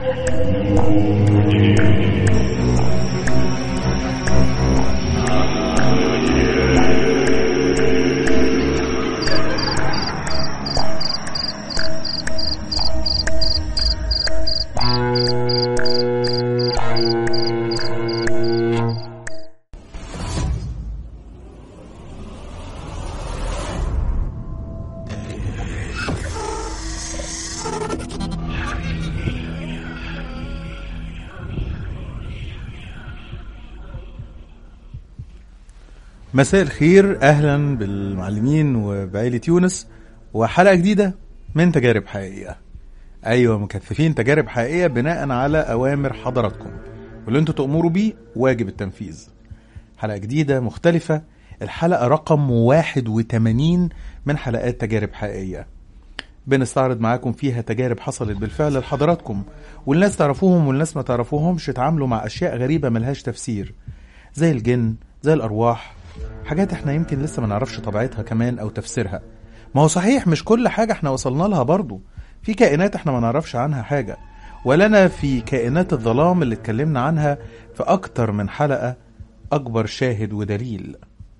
مساء الخير اهلا بالمعلمين وبعيلة يونس وحلقة جديدة من تجارب حقيقية ايوه مكثفين تجارب حقيقية بناء على اوامر حضراتكم واللي انتوا تأمروا بيه واجب التنفيذ حلقة جديدة مختلفة الحلقة رقم 81 من حلقات تجارب حقيقية بنستعرض معاكم فيها تجارب حصلت بالفعل لحضراتكم والناس تعرفوهم والناس ما تعرفوهمش اتعاملوا مع اشياء غريبة ملهاش تفسير زي الجن زي الارواح حاجات احنا يمكن لسه ما نعرفش طبيعتها كمان او تفسيرها ما هو صحيح مش كل حاجة احنا وصلنا لها برضو في كائنات احنا ما نعرفش عنها حاجة ولنا في كائنات الظلام اللي اتكلمنا عنها في اكتر من حلقة اكبر شاهد ودليل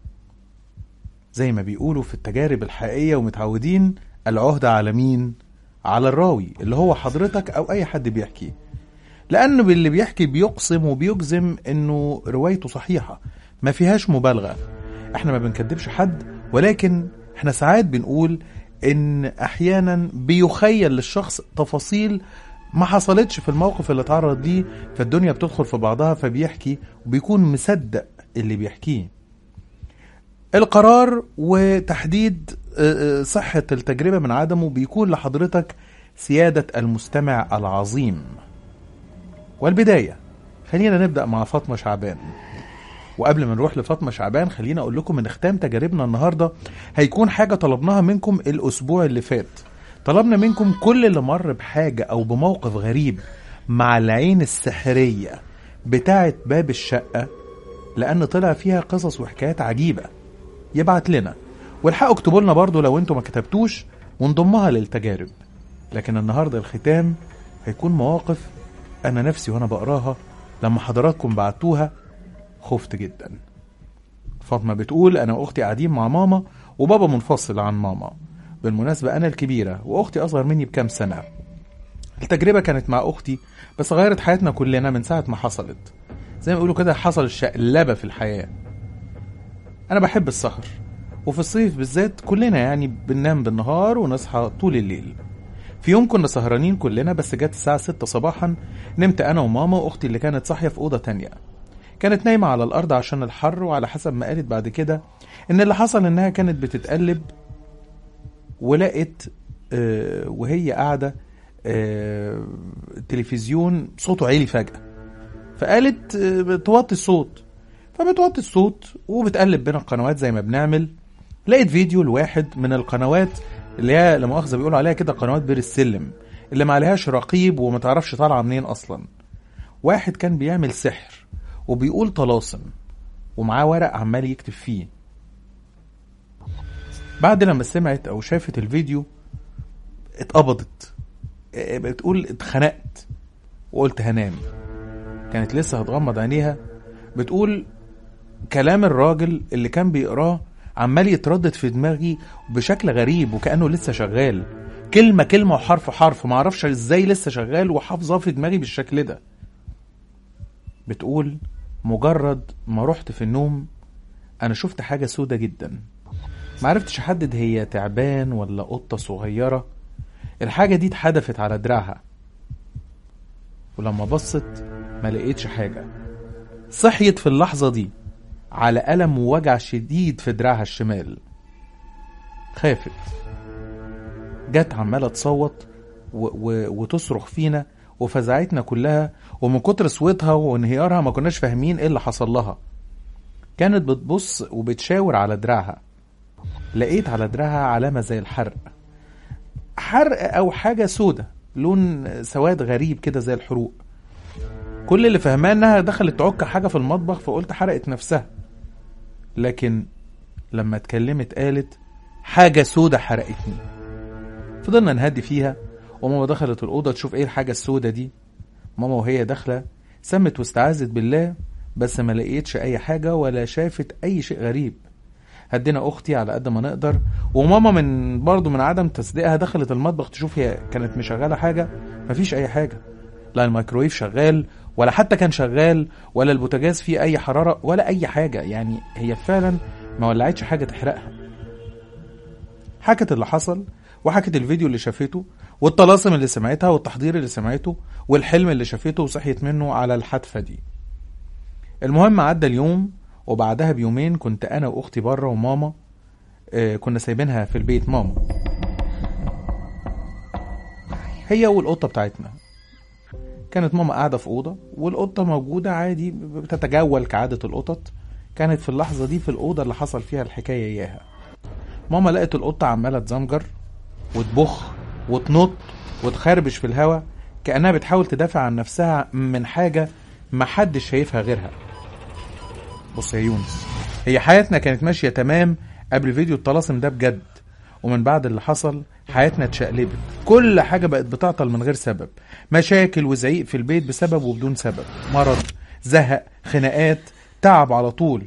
زي ما بيقولوا في التجارب الحقيقية ومتعودين العهدة على مين؟ على الراوي اللي هو حضرتك او اي حد بيحكي لأنه باللي بيحكي بيقسم وبيجزم إنه روايته صحيحة ما فيهاش مبالغة احنا ما بنكدبش حد ولكن احنا ساعات بنقول إن أحيانا بيخيل للشخص تفاصيل ما حصلتش في الموقف اللي اتعرض ليه فالدنيا بتدخل في بعضها فبيحكي وبيكون مصدق اللي بيحكيه القرار وتحديد آه، آه، صحة التجربة من عدمه بيكون لحضرتك سيادة المستمع العظيم والبداية خلينا نبدأ مع فاطمة شعبان وقبل ما نروح لفاطمة شعبان خلينا أقول لكم إن ختام تجاربنا النهاردة هيكون حاجة طلبناها منكم الأسبوع اللي فات طلبنا منكم كل اللي مر بحاجة أو بموقف غريب مع العين السحرية بتاعة باب الشقة لأن طلع فيها قصص وحكايات عجيبة يبعت لنا والحقوا اكتبوا لنا برضو لو انتوا ما كتبتوش ونضمها للتجارب لكن النهاردة الختام هيكون مواقف انا نفسي وانا بقراها لما حضراتكم بعتوها خفت جدا فاطمه بتقول انا واختي قاعدين مع ماما وبابا منفصل عن ماما بالمناسبه انا الكبيره واختي اصغر مني بكام سنه التجربه كانت مع اختي بس غيرت حياتنا كلنا من ساعه ما حصلت زي ما بيقولوا كده حصل الشقلبه في الحياه انا بحب السهر وفي الصيف بالذات كلنا يعني بننام بالنهار ونصحى طول الليل في يوم كنا سهرانين كلنا بس جت الساعة 6 صباحا نمت أنا وماما وأختي اللي كانت صاحية في أوضة تانية كانت نايمة على الأرض عشان الحر وعلى حسب ما قالت بعد كده إن اللي حصل إنها كانت بتتقلب ولقت آه، وهي قاعدة آه، التلفزيون صوته عالي فجأة فقالت آه، بتوطي الصوت فبتوطي الصوت وبتقلب بين القنوات زي ما بنعمل لقيت فيديو لواحد من القنوات اللي هي لا مؤاخذه بيقولوا عليها كده قنوات بير السلم اللي ما عليهاش رقيب وما تعرفش طالعه منين اصلا واحد كان بيعمل سحر وبيقول طلاسم ومعاه ورق عمال يكتب فيه بعد لما سمعت او شافت الفيديو اتقبضت اه، بتقول اتخنقت وقلت هنام كانت لسه هتغمض عينيها بتقول كلام الراجل اللي كان بيقراه عمال يتردد في دماغي بشكل غريب وكأنه لسه شغال كلمة كلمة وحرف حرف معرفش ازاي لسه شغال وحافظاه في دماغي بالشكل ده بتقول مجرد ما رحت في النوم انا شفت حاجة سودة جدا معرفتش احدد هي تعبان ولا قطة صغيرة الحاجة دي اتحدفت على دراعها ولما بصت ما لقيتش حاجة صحيت في اللحظة دي على ألم ووجع شديد في دراعها الشمال خافت جت عمالة تصوت و... و... وتصرخ فينا وفزعتنا كلها ومن كتر صوتها وانهيارها ما كناش فاهمين ايه اللي حصل لها كانت بتبص وبتشاور على دراعها لقيت على دراعها علامة زي الحرق حرق أو حاجة سودة لون سواد غريب كده زي الحروق كل اللي فهماه انها دخلت تعك حاجة في المطبخ فقلت حرقت نفسها لكن لما اتكلمت قالت حاجة سودة حرقتني فضلنا نهدي فيها وماما دخلت الأوضة تشوف ايه الحاجة السودة دي ماما وهي داخله سمت واستعاذت بالله بس ما لقيتش اي حاجه ولا شافت اي شيء غريب هدينا اختي على قد ما نقدر وماما من برضه من عدم تصديقها دخلت المطبخ تشوف هي كانت مشغله حاجه مفيش اي حاجه لا الميكرويف شغال ولا حتى كان شغال ولا البوتاجاز فيه اي حراره ولا اي حاجه يعني هي فعلا ما ولعتش حاجه تحرقها حكت اللي حصل وحكت الفيديو اللي شافته والطلاسم اللي سمعتها والتحضير اللي سمعته والحلم اللي شافته وصحيت منه على الحتفه دي المهم عدى اليوم وبعدها بيومين كنت انا واختي بره وماما آه، كنا سايبينها في البيت ماما هي والقطه بتاعتنا كانت ماما قاعده في اوضه والقطه موجوده عادي بتتجول كعاده القطط كانت في اللحظه دي في الاوضه اللي حصل فيها الحكايه اياها ماما لقت القطه عماله تزمجر وتبخ وتنط وتخربش في الهوا كانها بتحاول تدافع عن نفسها من حاجه محدش شايفها غيرها بص يا يونس هي حياتنا كانت ماشيه تمام قبل فيديو الطلاسم ده بجد ومن بعد اللي حصل حياتنا اتشقلبت كل حاجة بقت بتعطل من غير سبب مشاكل وزعيق في البيت بسبب وبدون سبب مرض زهق خناقات تعب على طول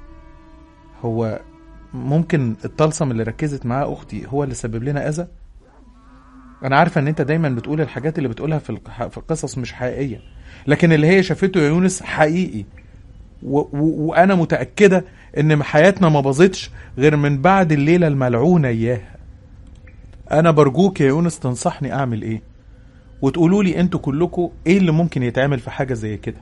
هو ممكن الطلسم اللي ركزت معاه اختي هو اللي سبب لنا اذى انا عارفه ان انت دايما بتقول الحاجات اللي بتقولها في الق- في القصص مش حقيقيه لكن اللي هي شافته يا يونس حقيقي و و وانا متاكده ان حياتنا ما باظتش غير من بعد الليله الملعونه اياها انا برجوك يا يونس تنصحني اعمل ايه وتقولوا لي انتوا كلكم ايه اللي ممكن يتعمل في حاجه زي كده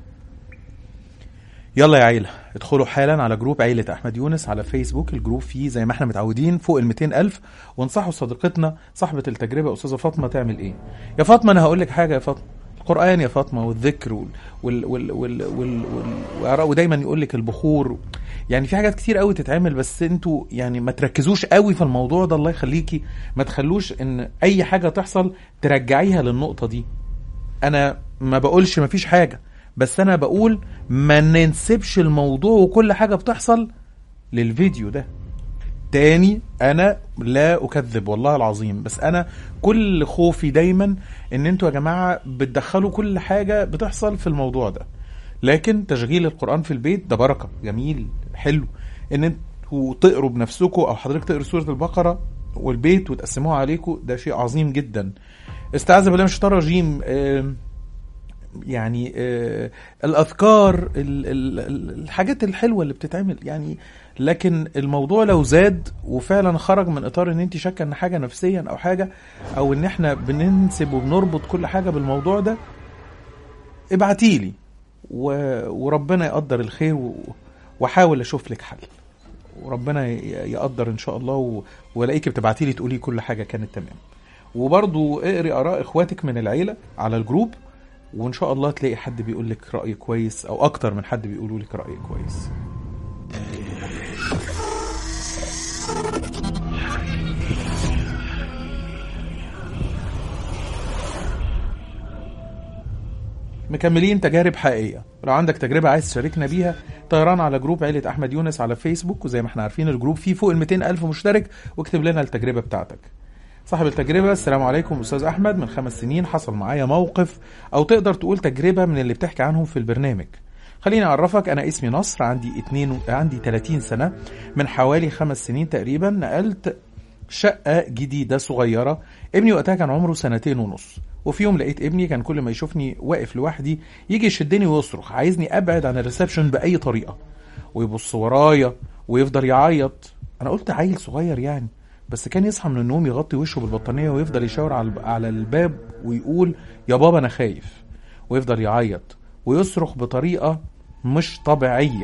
يلا يا عيلة ادخلوا حالا على جروب عيلة أحمد يونس على فيسبوك الجروب فيه زي ما احنا متعودين فوق ال 200 ألف وانصحوا صديقتنا صاحبة التجربة أستاذة فاطمة تعمل إيه يا فاطمة أنا هقول لك حاجة يا فاطمة القرآن يا فاطمة والذكر وال وال وال وال وال وال ودايما يقول لك البخور يعني في حاجات كتير قوي تتعمل بس انتوا يعني ما تركزوش قوي في الموضوع ده الله يخليكي ما تخلوش ان اي حاجة تحصل ترجعيها للنقطة دي انا ما بقولش ما فيش حاجة بس انا بقول ما ننسبش الموضوع وكل حاجة بتحصل للفيديو ده تاني انا لا اكذب والله العظيم بس انا كل خوفي دايما ان انتوا يا جماعة بتدخلوا كل حاجة بتحصل في الموضوع ده لكن تشغيل القرآن في البيت ده بركة جميل حلو ان انتوا تقروا بنفسكم او حضرتك تقرا سورة البقرة والبيت وتقسموها عليكم ده شيء عظيم جدا استعاذ بالله من الشيطان الرجيم آم، يعني آه الاذكار ال- ال- ال- الحاجات الحلوه اللي بتتعمل يعني لكن الموضوع لو زاد وفعلا خرج من اطار ان انت شاكه ان حاجه نفسيا او حاجه او ان احنا بننسب وبنربط كل حاجه بالموضوع ده ابعتيلي و... وربنا يقدر الخير و... واحاول اشوف لك حل وربنا ي- يقدر ان شاء الله و... والاقيكي بتبعتي لي تقولي كل حاجه كانت تمام وبرضو اقري اراء اخواتك من العيله على الجروب وان شاء الله تلاقي حد بيقول لك راي كويس او اكتر من حد بيقولوا لك راي كويس مكملين تجارب حقيقية لو عندك تجربة عايز تشاركنا بيها طيران على جروب عيلة أحمد يونس على فيسبوك وزي ما احنا عارفين الجروب فيه فوق ال 200 ألف مشترك واكتب لنا التجربة بتاعتك صاحب التجربة السلام عليكم أستاذ أحمد من خمس سنين حصل معايا موقف أو تقدر تقول تجربة من اللي بتحكي عنهم في البرنامج خليني أعرفك أنا اسمي نصر عندي اتنين و... عندي 30 سنة من حوالي خمس سنين تقريبا نقلت شقة جديدة صغيرة ابني وقتها كان عمره سنتين ونص وفي يوم لقيت ابني كان كل ما يشوفني واقف لوحدي يجي يشدني ويصرخ عايزني ابعد عن الريسبشن باي طريقه ويبص ورايا ويفضل يعيط انا قلت عيل صغير يعني بس كان يصحى من النوم يغطي وشه بالبطانيه ويفضل يشاور على على الباب ويقول يا بابا انا خايف ويفضل يعيط ويصرخ بطريقه مش طبيعيه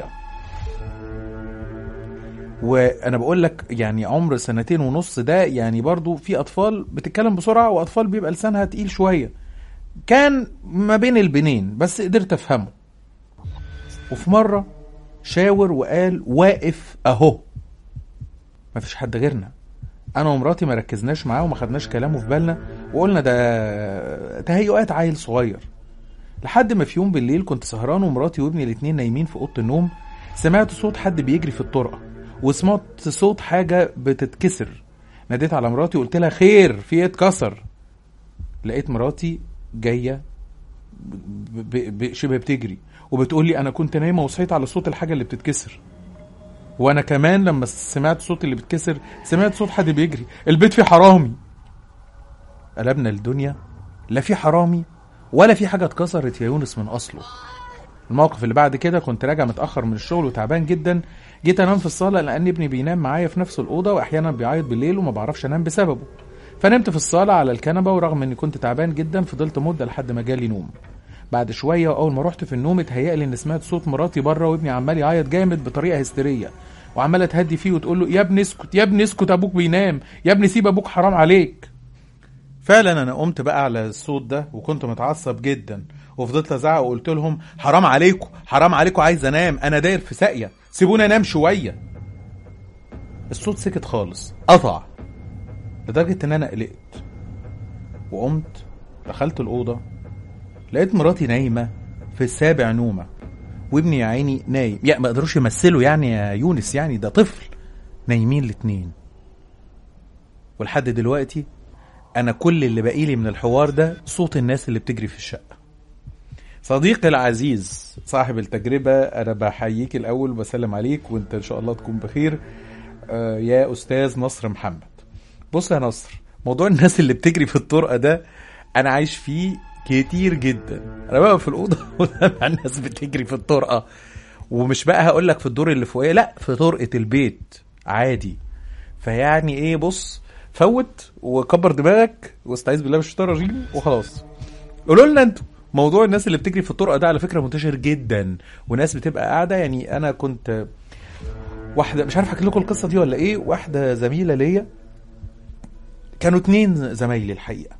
وانا بقول لك يعني عمر سنتين ونص ده يعني برضو في اطفال بتتكلم بسرعه واطفال بيبقى لسانها تقيل شويه كان ما بين البنين بس قدرت افهمه وفي مره شاور وقال واقف اهو مفيش حد غيرنا انا ومراتي ما ركزناش معاه وما خدناش كلامه في بالنا وقلنا ده تهيؤات عيل صغير لحد ما في يوم بالليل كنت سهران ومراتي وابني الاتنين نايمين في اوضه النوم سمعت صوت حد بيجري في الطرقه وسمعت صوت حاجه بتتكسر ناديت على مراتي وقلت لها خير في ايه اتكسر لقيت مراتي جايه ب- ب- شبه بتجري وبتقول لي انا كنت نايمه وصحيت على صوت الحاجه اللي بتتكسر وانا كمان لما سمعت صوت اللي بتكسر سمعت صوت حد بيجري البيت فيه حرامي قلبنا الدنيا لا في حرامي ولا في حاجه اتكسرت يا يونس من اصله الموقف اللي بعد كده كنت راجع متاخر من الشغل وتعبان جدا جيت انام في الصاله لان ابني بينام معايا في نفس الاوضه واحيانا بيعيط بالليل وما بعرفش انام بسببه فنمت في الصاله على الكنبه ورغم اني كنت تعبان جدا فضلت مده لحد ما جالي نوم بعد شويه واول ما رحت في النوم اتهيأ لي ان سمعت صوت مراتي بره وابني عمال يعيط جامد بطريقه هستيريه وعماله تهدي فيه وتقول له يا ابني اسكت يا ابني اسكت ابوك بينام يا ابني سيب ابوك حرام عليك فعلا انا قمت بقى على الصوت ده وكنت متعصب جدا وفضلت ازعق وقلت لهم حرام عليكم حرام عليكم عايز انام انا داير في ساقيه سيبوني انام شويه الصوت سكت خالص قطع لدرجه ان انا قلقت وقمت دخلت الاوضه لقيت مراتي نايمه في السابع نومه وابني يا عيني نايم يا ما قدروش يمثلوا يعني يا يونس يعني ده طفل نايمين الاتنين ولحد دلوقتي انا كل اللي باقي لي من الحوار ده صوت الناس اللي بتجري في الشقه صديقي العزيز صاحب التجربه انا بحييك الاول وبسلم عليك وانت ان شاء الله تكون بخير آه يا استاذ نصر محمد بص يا نصر موضوع الناس اللي بتجري في الطرقه ده انا عايش فيه كتير جدا انا بقى في الاوضه وسامع الناس بتجري في الطرقه ومش بقى هقول لك في الدور اللي فوقيه لا في طرقه البيت عادي فيعني ايه بص فوت وكبر دماغك واستعيذ بالله من الشيطان الرجيم وخلاص قولوا لنا انتوا موضوع الناس اللي بتجري في الطرقه ده على فكره منتشر جدا وناس بتبقى قاعده يعني انا كنت واحده مش عارف احكي لكم القصه دي ولا ايه واحده زميله ليا كانوا اتنين زمايلي الحقيقه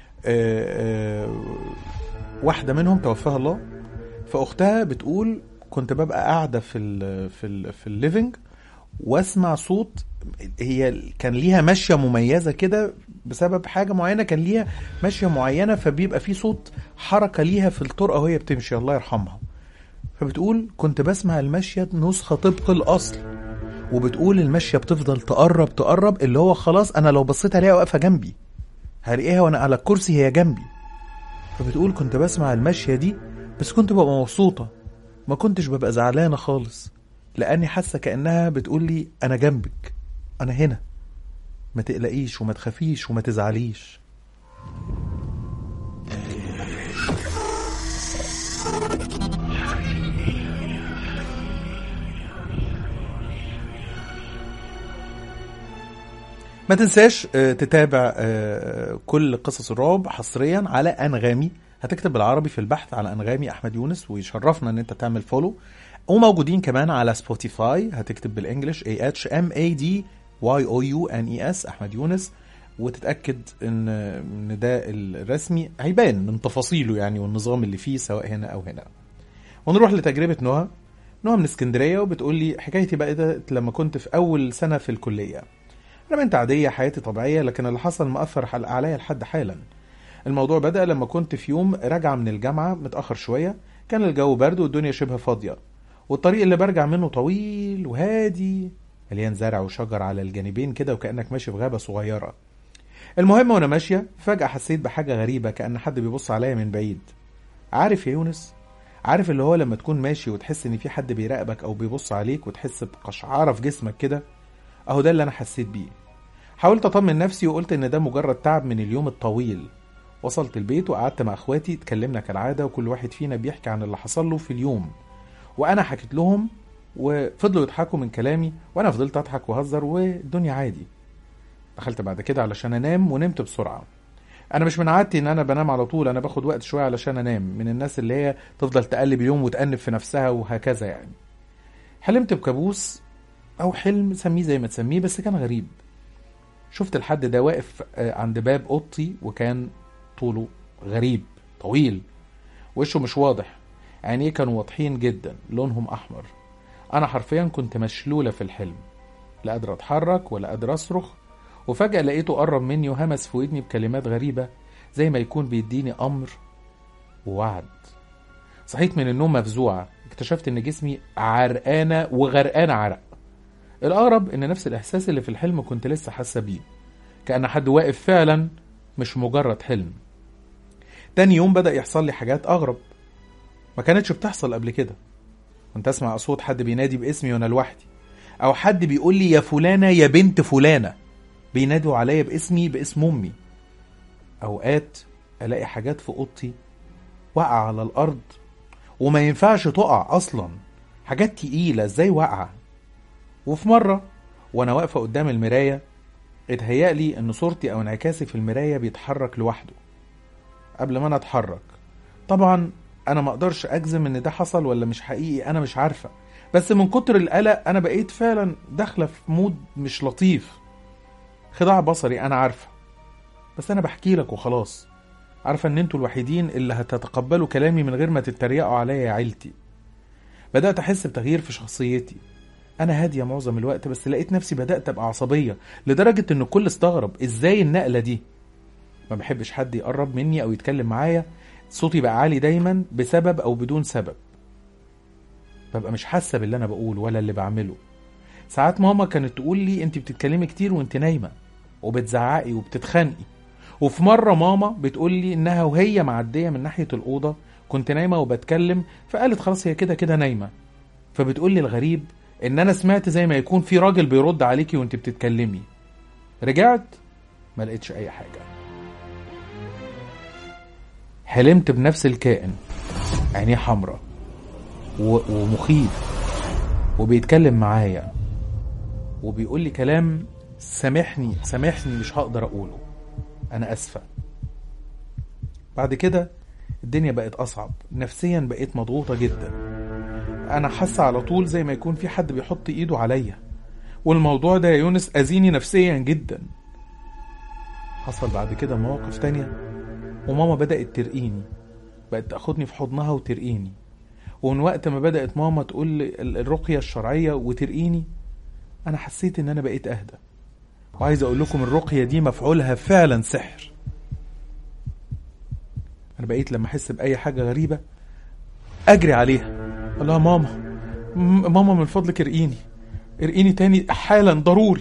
آه، آه، واحده منهم توفاها الله فاختها بتقول كنت ببقى قاعده في ال في ال في الليفنج واسمع صوت هي كان ليها ماشيه مميزه كده بسبب حاجه معينه كان ليها ماشيه معينه فبيبقى في صوت حركه ليها في الطرقه وهي بتمشي الله يرحمها فبتقول كنت بسمع المشيه نسخه طبق الاصل وبتقول المشيه بتفضل تقرب تقرب اللي هو خلاص انا لو بصيت عليها واقفه جنبي هلاقيها وانا على الكرسي هي جنبي فبتقول كنت بسمع المشيه دي بس كنت ببقى مبسوطه ما كنتش ببقى زعلانه خالص لاني حاسه كانها بتقول لي انا جنبك انا هنا ما تقلقيش وما تخافيش وما تزعليش ما تنساش آه، تتابع آه، كل قصص الرعب حصريا على انغامي هتكتب بالعربي في البحث على انغامي احمد يونس ويشرفنا ان انت تعمل فولو وموجودين كمان على سبوتيفاي هتكتب بالانجلش A H M A D Y O U N E S احمد يونس وتتاكد ان ان ده الرسمي هيبان من تفاصيله يعني والنظام اللي فيه سواء هنا او هنا ونروح لتجربه نهى نهى من اسكندريه وبتقول لي حكايتي بدات لما كنت في اول سنه في الكليه انا بنت عاديه حياتي طبيعيه لكن اللي حصل مأثر حل- عليا لحد حالا الموضوع بدأ لما كنت في يوم راجعة من الجامعة متأخر شوية كان الجو برد والدنيا شبه فاضية والطريق اللي برجع منه طويل وهادي مليان زرع وشجر على الجانبين كده وكأنك ماشي في غابة صغيرة المهم وانا ماشية فجأة حسيت بحاجة غريبة كأن حد بيبص عليا من بعيد عارف يا يونس عارف اللي هو لما تكون ماشي وتحس ان في حد بيراقبك او بيبص عليك وتحس بقشعرة في جسمك كده اهو ده اللي انا حسيت بيه حاولت اطمن نفسي وقلت ان ده مجرد تعب من اليوم الطويل وصلت البيت وقعدت مع اخواتي اتكلمنا كالعاده وكل واحد فينا بيحكي عن اللي حصل له في اليوم وانا حكيت لهم وفضلوا يضحكوا من كلامي وانا فضلت اضحك واهزر والدنيا عادي دخلت بعد كده علشان انام ونمت بسرعه انا مش من عادتي ان انا بنام على طول انا باخد وقت شويه علشان انام من الناس اللي هي تفضل تقلب اليوم وتأنب في نفسها وهكذا يعني حلمت بكابوس او حلم سميه زي ما تسميه بس كان غريب شفت الحد ده واقف آه، عند باب اوضتي وكان طوله غريب طويل وشه مش واضح عينيه كانوا واضحين جدا لونهم احمر انا حرفيا كنت مشلوله في الحلم لا قادر اتحرك ولا قادر اصرخ وفجاه لقيته قرب مني وهمس في ودني بكلمات غريبه زي ما يكون بيديني امر ووعد صحيت من النوم مفزوعه اكتشفت ان جسمي عرقانه وغرقانه عرق الأغرب إن نفس الإحساس اللي في الحلم كنت لسه حاسة بيه كأن حد واقف فعلا مش مجرد حلم تاني يوم بدأ يحصل لي حاجات أغرب ما كانتش بتحصل قبل كده كنت أسمع صوت حد بينادي باسمي وأنا لوحدي أو حد بيقول لي يا فلانة يا بنت فلانة بينادوا عليا باسمي باسم أمي أوقات ألاقي حاجات في أوضتي واقعة على الأرض وما ينفعش تقع أصلا حاجات تقيلة ازاي واقعة وفي مرة وأنا واقفة قدام المراية اتهيألي إن صورتي أو انعكاسي في المراية بيتحرك لوحده قبل ما أنا أتحرك طبعا أنا ما أقدرش أجزم إن ده حصل ولا مش حقيقي أنا مش عارفة بس من كتر القلق أنا بقيت فعلا داخلة في مود مش لطيف خداع بصري أنا عارفة بس أنا بحكي لك وخلاص عارفة إن انتوا الوحيدين اللي هتتقبلوا كلامي من غير ما تتريقوا عليا يا عيلتي بدأت أحس بتغيير في شخصيتي أنا هادية معظم الوقت بس لقيت نفسي بدأت أبقى عصبية لدرجة إن الكل استغرب إزاي النقلة دي ما بحبش حد يقرب مني أو يتكلم معايا صوتي بقى عالي دايما بسبب أو بدون سبب ببقى مش حاسة باللي أنا بقوله ولا اللي بعمله ساعات ماما كانت تقول لي أنت بتتكلمي كتير وأنت نايمة وبتزعقي وبتتخانقي وفي مرة ماما بتقول لي إنها وهي معدية من ناحية الأوضة كنت نايمة وبتكلم فقالت خلاص هي كده كده نايمة فبتقول لي الغريب إن أنا سمعت زي ما يكون في راجل بيرد عليكي وأنت بتتكلمي رجعت ما لقيتش أي حاجة حلمت بنفس الكائن عينيه حمرا و- ومخيف وبيتكلم معايا وبيقول لي كلام سامحني سامحني مش هقدر اقوله انا اسفه بعد كده الدنيا بقت اصعب نفسيا بقيت مضغوطه جدا انا حاسه على طول زي ما يكون في حد بيحط ايده عليا والموضوع ده يا يونس اذيني نفسيا جدا حصل بعد كده مواقف تانية وماما بدأت ترقيني بقت تاخدني في حضنها وترقيني ومن وقت ما بدأت ماما تقول لي ال- الرقية الشرعية وترقيني أنا حسيت إن أنا بقيت أهدى وعايز أقول لكم الرقية دي مفعولها فعلا سحر أنا بقيت لما أحس بأي حاجة غريبة أجري عليها أقول لها ماما م- ماما من فضلك ارقيني ارقيني تاني حالا ضروري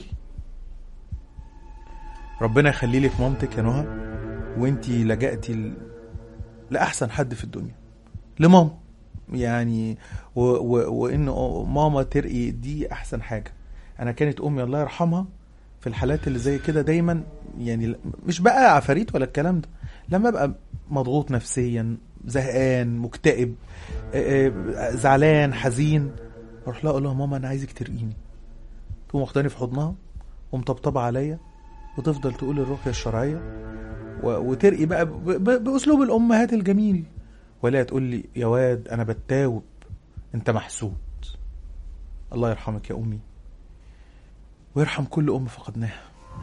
ربنا يخلي لك مامتك يا نهى وانتي لجأتي ل... لأحسن حد في الدنيا لماما يعني و... و... وإن ماما ترقي دي أحسن حاجة أنا كانت أمي الله يرحمها في الحالات اللي زي كده دايما يعني مش بقى عفاريت ولا الكلام ده لما ابقى مضغوط نفسيا زهقان مكتئب آه، آه، زعلان حزين اروح لها اقول لها ماما انا عايزك ترقيني تقوم واخداني في حضنها ومطبطبه عليا وتفضل تقول الرقيه الشرعيه و- وترقي بقى ب- ب- باسلوب الامهات الجميل ولا تقول لي يا واد انا بتاوب انت محسود الله يرحمك يا امي ويرحم كل ام فقدناها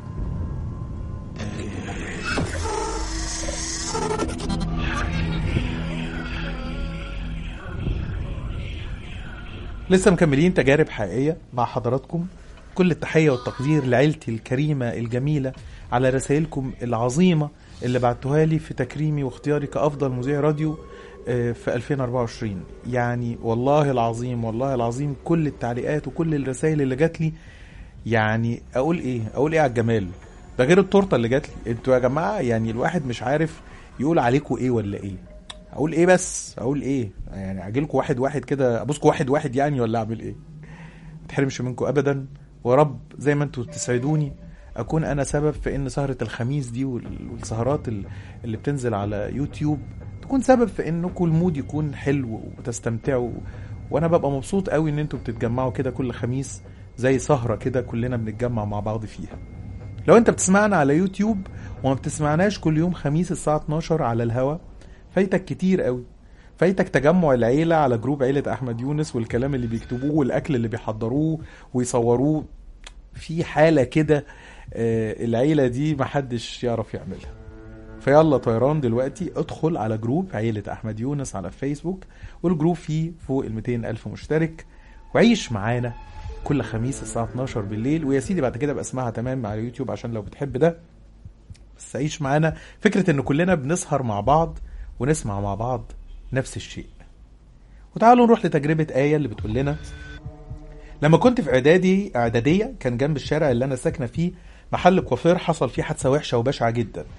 لسه مكملين تجارب حقيقية مع حضراتكم كل التحية والتقدير لعيلتي الكريمة الجميلة على رسائلكم العظيمة اللي بعتوها لي في تكريمي واختياري كأفضل مذيع راديو آه، في 2024 يعني والله العظيم والله العظيم كل التعليقات وكل الرسائل اللي جات لي يعني اقول ايه اقول ايه على الجمال ده غير التورته اللي جات لي انتوا يا جماعه يعني الواحد مش عارف يقول عليكم ايه ولا ايه اقول ايه بس اقول ايه يعني اجيلكم واحد واحد كده ابوسكم واحد واحد يعني ولا اعمل ايه ما تحرمش منكم ابدا ورب زي ما انتوا تسعدوني اكون انا سبب في ان سهره الخميس دي وال- والسهرات ال- اللي بتنزل على يوتيوب تكون سبب في انكم المود يكون حلو وتستمتعوا وانا ببقى مبسوط قوي ان انتوا بتتجمعوا كده كل خميس زي سهره كده كلنا بنتجمع مع بعض فيها لو انت بتسمعنا على يوتيوب وما بتسمعناش كل يوم خميس الساعه 12 على الهوا فايتك كتير قوي فايتك تجمع العيلة على جروب عيلة أحمد يونس والكلام اللي بيكتبوه والأكل اللي بيحضروه ويصوروه في حالة كده آه، العيلة دي محدش يعرف يعملها فيلا طيران دلوقتي ادخل على جروب عيلة أحمد يونس على فيسبوك والجروب فيه فوق ال 200 ألف مشترك وعيش معانا كل خميس الساعة 12 بالليل ويا سيدي بعد كده بقى اسمعها تمام على يوتيوب عشان لو بتحب ده بس عيش معانا فكرة ان كلنا بنسهر مع بعض ونسمع مع بعض نفس الشيء وتعالوا نروح لتجربة آية اللي بتقول لنا لما كنت في إعدادي إعدادية كان جنب الشارع اللي أنا ساكنة فيه محل كوافير حصل فيه حادثة وحشة وبشعة جدا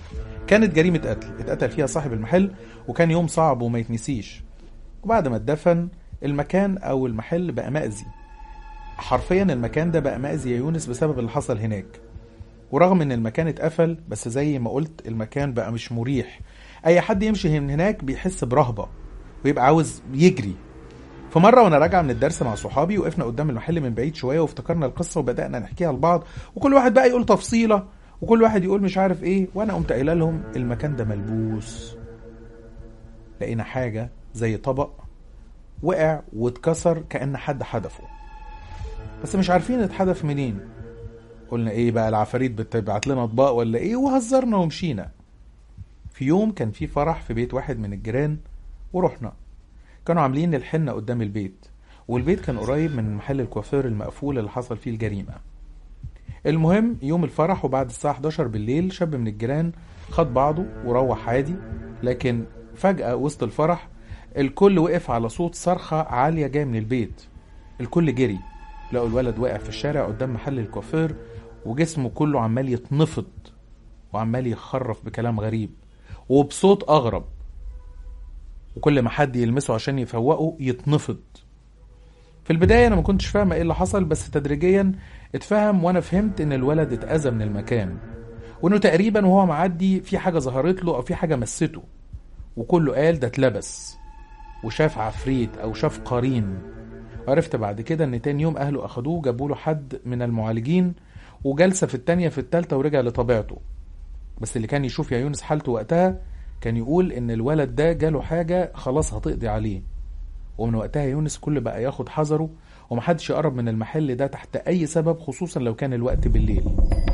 كانت جريمة قتل اتقتل فيها صاحب المحل وكان يوم صعب وما يتنسيش وبعد ما اتدفن المكان او المحل بقى مأذي حرفيا المكان ده بقى مأذي يا يونس بسبب اللي حصل هناك ورغم ان المكان اتقفل بس زي ما قلت المكان بقى مش مريح اي حد يمشي من هناك بيحس برهبة ويبقى عاوز يجري فمره وانا راجع من الدرس مع صحابي وقفنا قدام المحل من بعيد شويه وافتكرنا القصه وبدانا نحكيها لبعض وكل واحد بقى يقول تفصيله وكل واحد يقول مش عارف ايه وانا قمت قايله لهم المكان ده ملبوس لقينا حاجه زي طبق وقع واتكسر كان حد حدفه بس مش عارفين اتحدف منين قلنا ايه بقى العفاريت بتبعت لنا اطباق ولا ايه وهزرنا ومشينا في يوم كان في فرح في بيت واحد من الجيران ورحنا كانوا عاملين الحنة قدام البيت والبيت كان قريب من محل الكوافير المقفول اللي حصل فيه الجريمة المهم يوم الفرح وبعد الساعة 11 بالليل شاب من الجيران خد بعضه وروح عادي لكن فجأة وسط الفرح الكل وقف على صوت صرخة عالية جاية من البيت الكل جري لقوا الولد واقع في الشارع قدام محل الكوافير وجسمه كله عمال يتنفض وعمال يخرف بكلام غريب وبصوت أغرب وكل ما حد يلمسه عشان يفوقه يتنفض في البداية أنا ما كنتش فاهمة إيه اللي حصل بس تدريجيا اتفهم وأنا فهمت إن الولد اتأذى من المكان وإنه تقريبا وهو معدي في حاجة ظهرت له أو في حاجة مسته وكله قال ده اتلبس وشاف عفريت أو شاف قرين وعرفت بعد كده إن تاني يوم أهله أخدوه جابوا له حد من المعالجين وجلسة في التانية في التالتة ورجع لطبيعته بس اللي كان يشوف يا يونس حالته وقتها كان يقول ان الولد ده جاله حاجة خلاص هتقضي عليه ومن وقتها يونس كل بقى ياخد حذره ومحدش يقرب من المحل ده تحت اي سبب خصوصا لو كان الوقت بالليل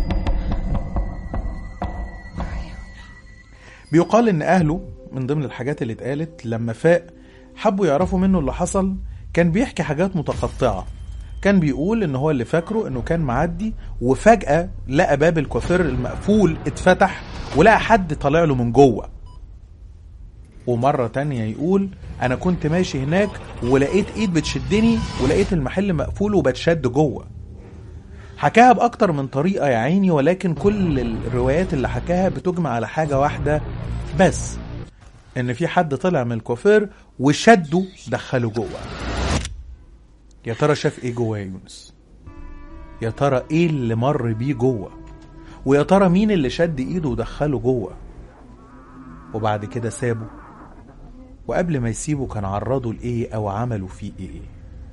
بيقال ان اهله من ضمن الحاجات اللي اتقالت لما فاق حبوا يعرفوا منه اللي حصل كان بيحكي حاجات متقطعة كان بيقول ان هو اللي فاكره انه كان معدي وفجأة لقى باب الكوافير المقفول اتفتح ولقى حد طالع له من جوه ومرة تانية يقول أنا كنت ماشي هناك ولقيت إيد بتشدني ولقيت المحل مقفول وبتشد جوه حكاها بأكتر من طريقة يا عيني ولكن كل الروايات اللي حكاها بتجمع على حاجة واحدة بس إن في حد طلع من الكوافير وشده دخله جوه يا ترى شاف إيه جوه يا يونس يا ترى إيه اللي مر بيه جوه ويا ترى مين اللي شد إيده ودخله جوه وبعد كده سابه وقبل ما يسيبه كان عرضه لإيه أو عملوا فيه إيه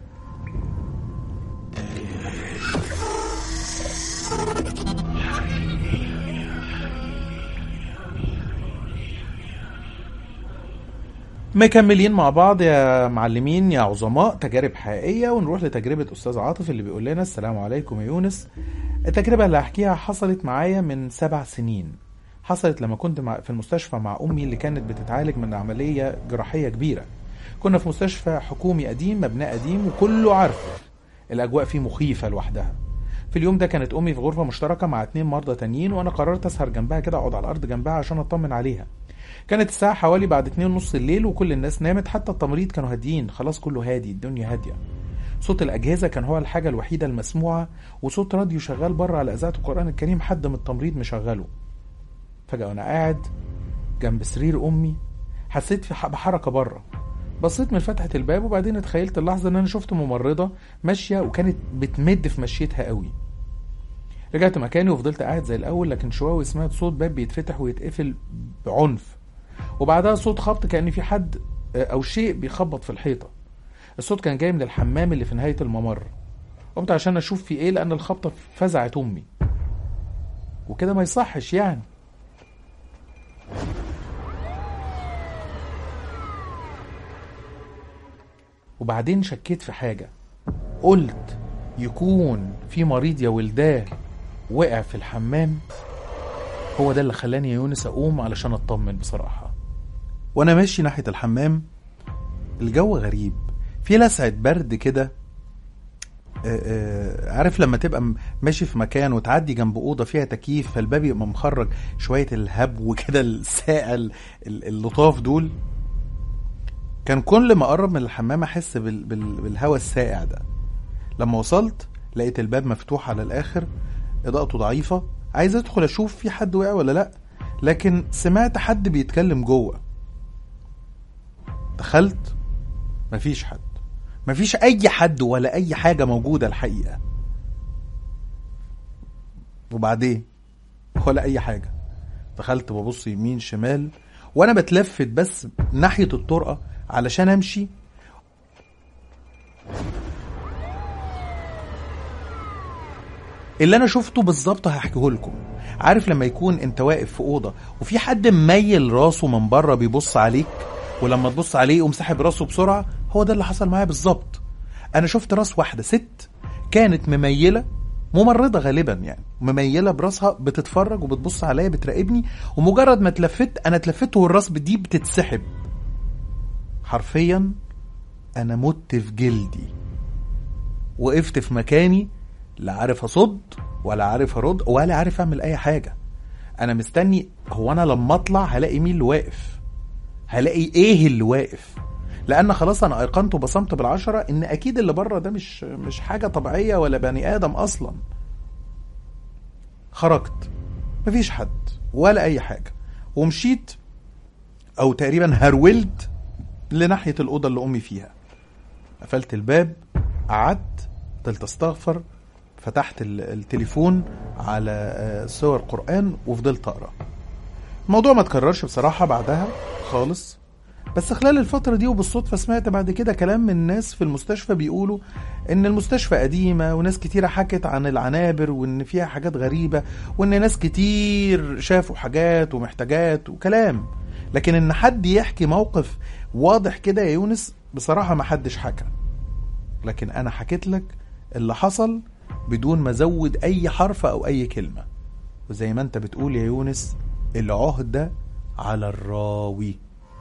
مكملين مع بعض يا معلمين يا عظماء تجارب حقيقية ونروح لتجربة أستاذ عاطف اللي بيقول لنا السلام عليكم يا يونس التجربة اللي هحكيها حصلت معايا من سبع سنين حصلت لما كنت مع في المستشفى مع أمي اللي كانت بتتعالج من عملية جراحية كبيرة كنا في مستشفى حكومي قديم مبنى قديم وكله عارفه الأجواء فيه مخيفة لوحدها في اليوم ده كانت أمي في غرفة مشتركة مع اتنين مرضى تانيين وأنا قررت أسهر جنبها كده أقعد على الأرض جنبها عشان أطمن عليها كانت الساعة حوالي بعد اتنين ونص الليل وكل الناس نامت حتى التمريض كانوا هاديين خلاص كله هادي الدنيا هادية صوت الأجهزة كان هو الحاجة الوحيدة المسموعة وصوت راديو شغال بره على إذاعة القرآن الكريم حد من التمريض مشغله فجأة وأنا قاعد جنب سرير أمي حسيت في بحركة بره بصيت من فتحة الباب وبعدين اتخيلت اللحظة إن أنا شفت ممرضة ماشية وكانت بتمد في مشيتها قوي رجعت مكاني وفضلت قاعد زي الأول لكن شوية وسمعت صوت باب بيتفتح ويتقفل بعنف وبعدها صوت خبط كأن في حد أو شيء بيخبط في الحيطة الصوت كان جاي من الحمام اللي في نهاية الممر قمت عشان أشوف في إيه لأن الخبطة فزعت أمي وكده ما يصحش يعني وبعدين شكيت في حاجة قلت يكون في مريض يا ولداه وقع في الحمام هو ده اللي خلاني يا يونس أقوم علشان أطمن بصراحة وأنا ماشي ناحية الحمام الجو غريب في لسعة برد كده عارف لما تبقى ماشي في مكان وتعدي جنب اوضه فيها تكييف فالباب يبقى مخرج شويه الهبو كده الساقع اللطاف دول كان كل ما اقرب من الحمام احس بال... بال... بالهواء الساقع ده لما وصلت لقيت الباب مفتوح على الاخر اضاءته ضعيفه عايز ادخل اشوف في حد وقع ولا لا لكن سمعت حد بيتكلم جوه دخلت مفيش حد مفيش اي حد ولا اي حاجه موجوده الحقيقه وبعدين ولا اي حاجه دخلت ببص يمين شمال وانا بتلفت بس ناحيه الطرقه علشان امشي اللي انا شفته بالظبط هحكيه لكم عارف لما يكون انت واقف في اوضه وفي حد مميل راسه من بره بيبص عليك ولما تبص عليه يقوم ساحب راسه بسرعه هو ده اللي حصل معايا بالظبط انا شفت راس واحده ست كانت مميله ممرضه غالبا يعني مميله براسها بتتفرج وبتبص عليا بتراقبني ومجرد ما اتلفت انا اتلفت والراس دي بتتسحب حرفيا انا مت في جلدي وقفت في مكاني لا عارف اصد ولا عارف ارد ولا عارف اعمل اي حاجه انا مستني هو انا لما اطلع هلاقي مين اللي واقف هلاقي ايه اللي واقف لان خلاص انا ايقنت وبصمت بالعشره ان اكيد اللي بره ده مش مش حاجه طبيعيه ولا بني ادم اصلا خرجت مفيش حد ولا اي حاجه ومشيت او تقريبا هرولت لناحيه الاوضه اللي امي فيها قفلت الباب قعدت فضلت استغفر فتحت ال- التليفون على آه، صور قرآن وفضلت أقرأ الموضوع ما تكررش بصراحة بعدها خالص بس خلال الفترة دي وبالصدفة سمعت بعد كده كلام من ناس في المستشفى بيقولوا إن المستشفى قديمة وناس كتيرة حكت عن العنابر وإن فيها حاجات غريبة وإن ناس كتير شافوا حاجات ومحتاجات وكلام لكن إن حد يحكي موقف واضح كده يا يونس بصراحة ما حدش حكى لكن أنا حكيت لك اللي حصل بدون ما ازود اي حرف او اي كلمه وزي ما انت بتقول يا يونس العهده على الراوي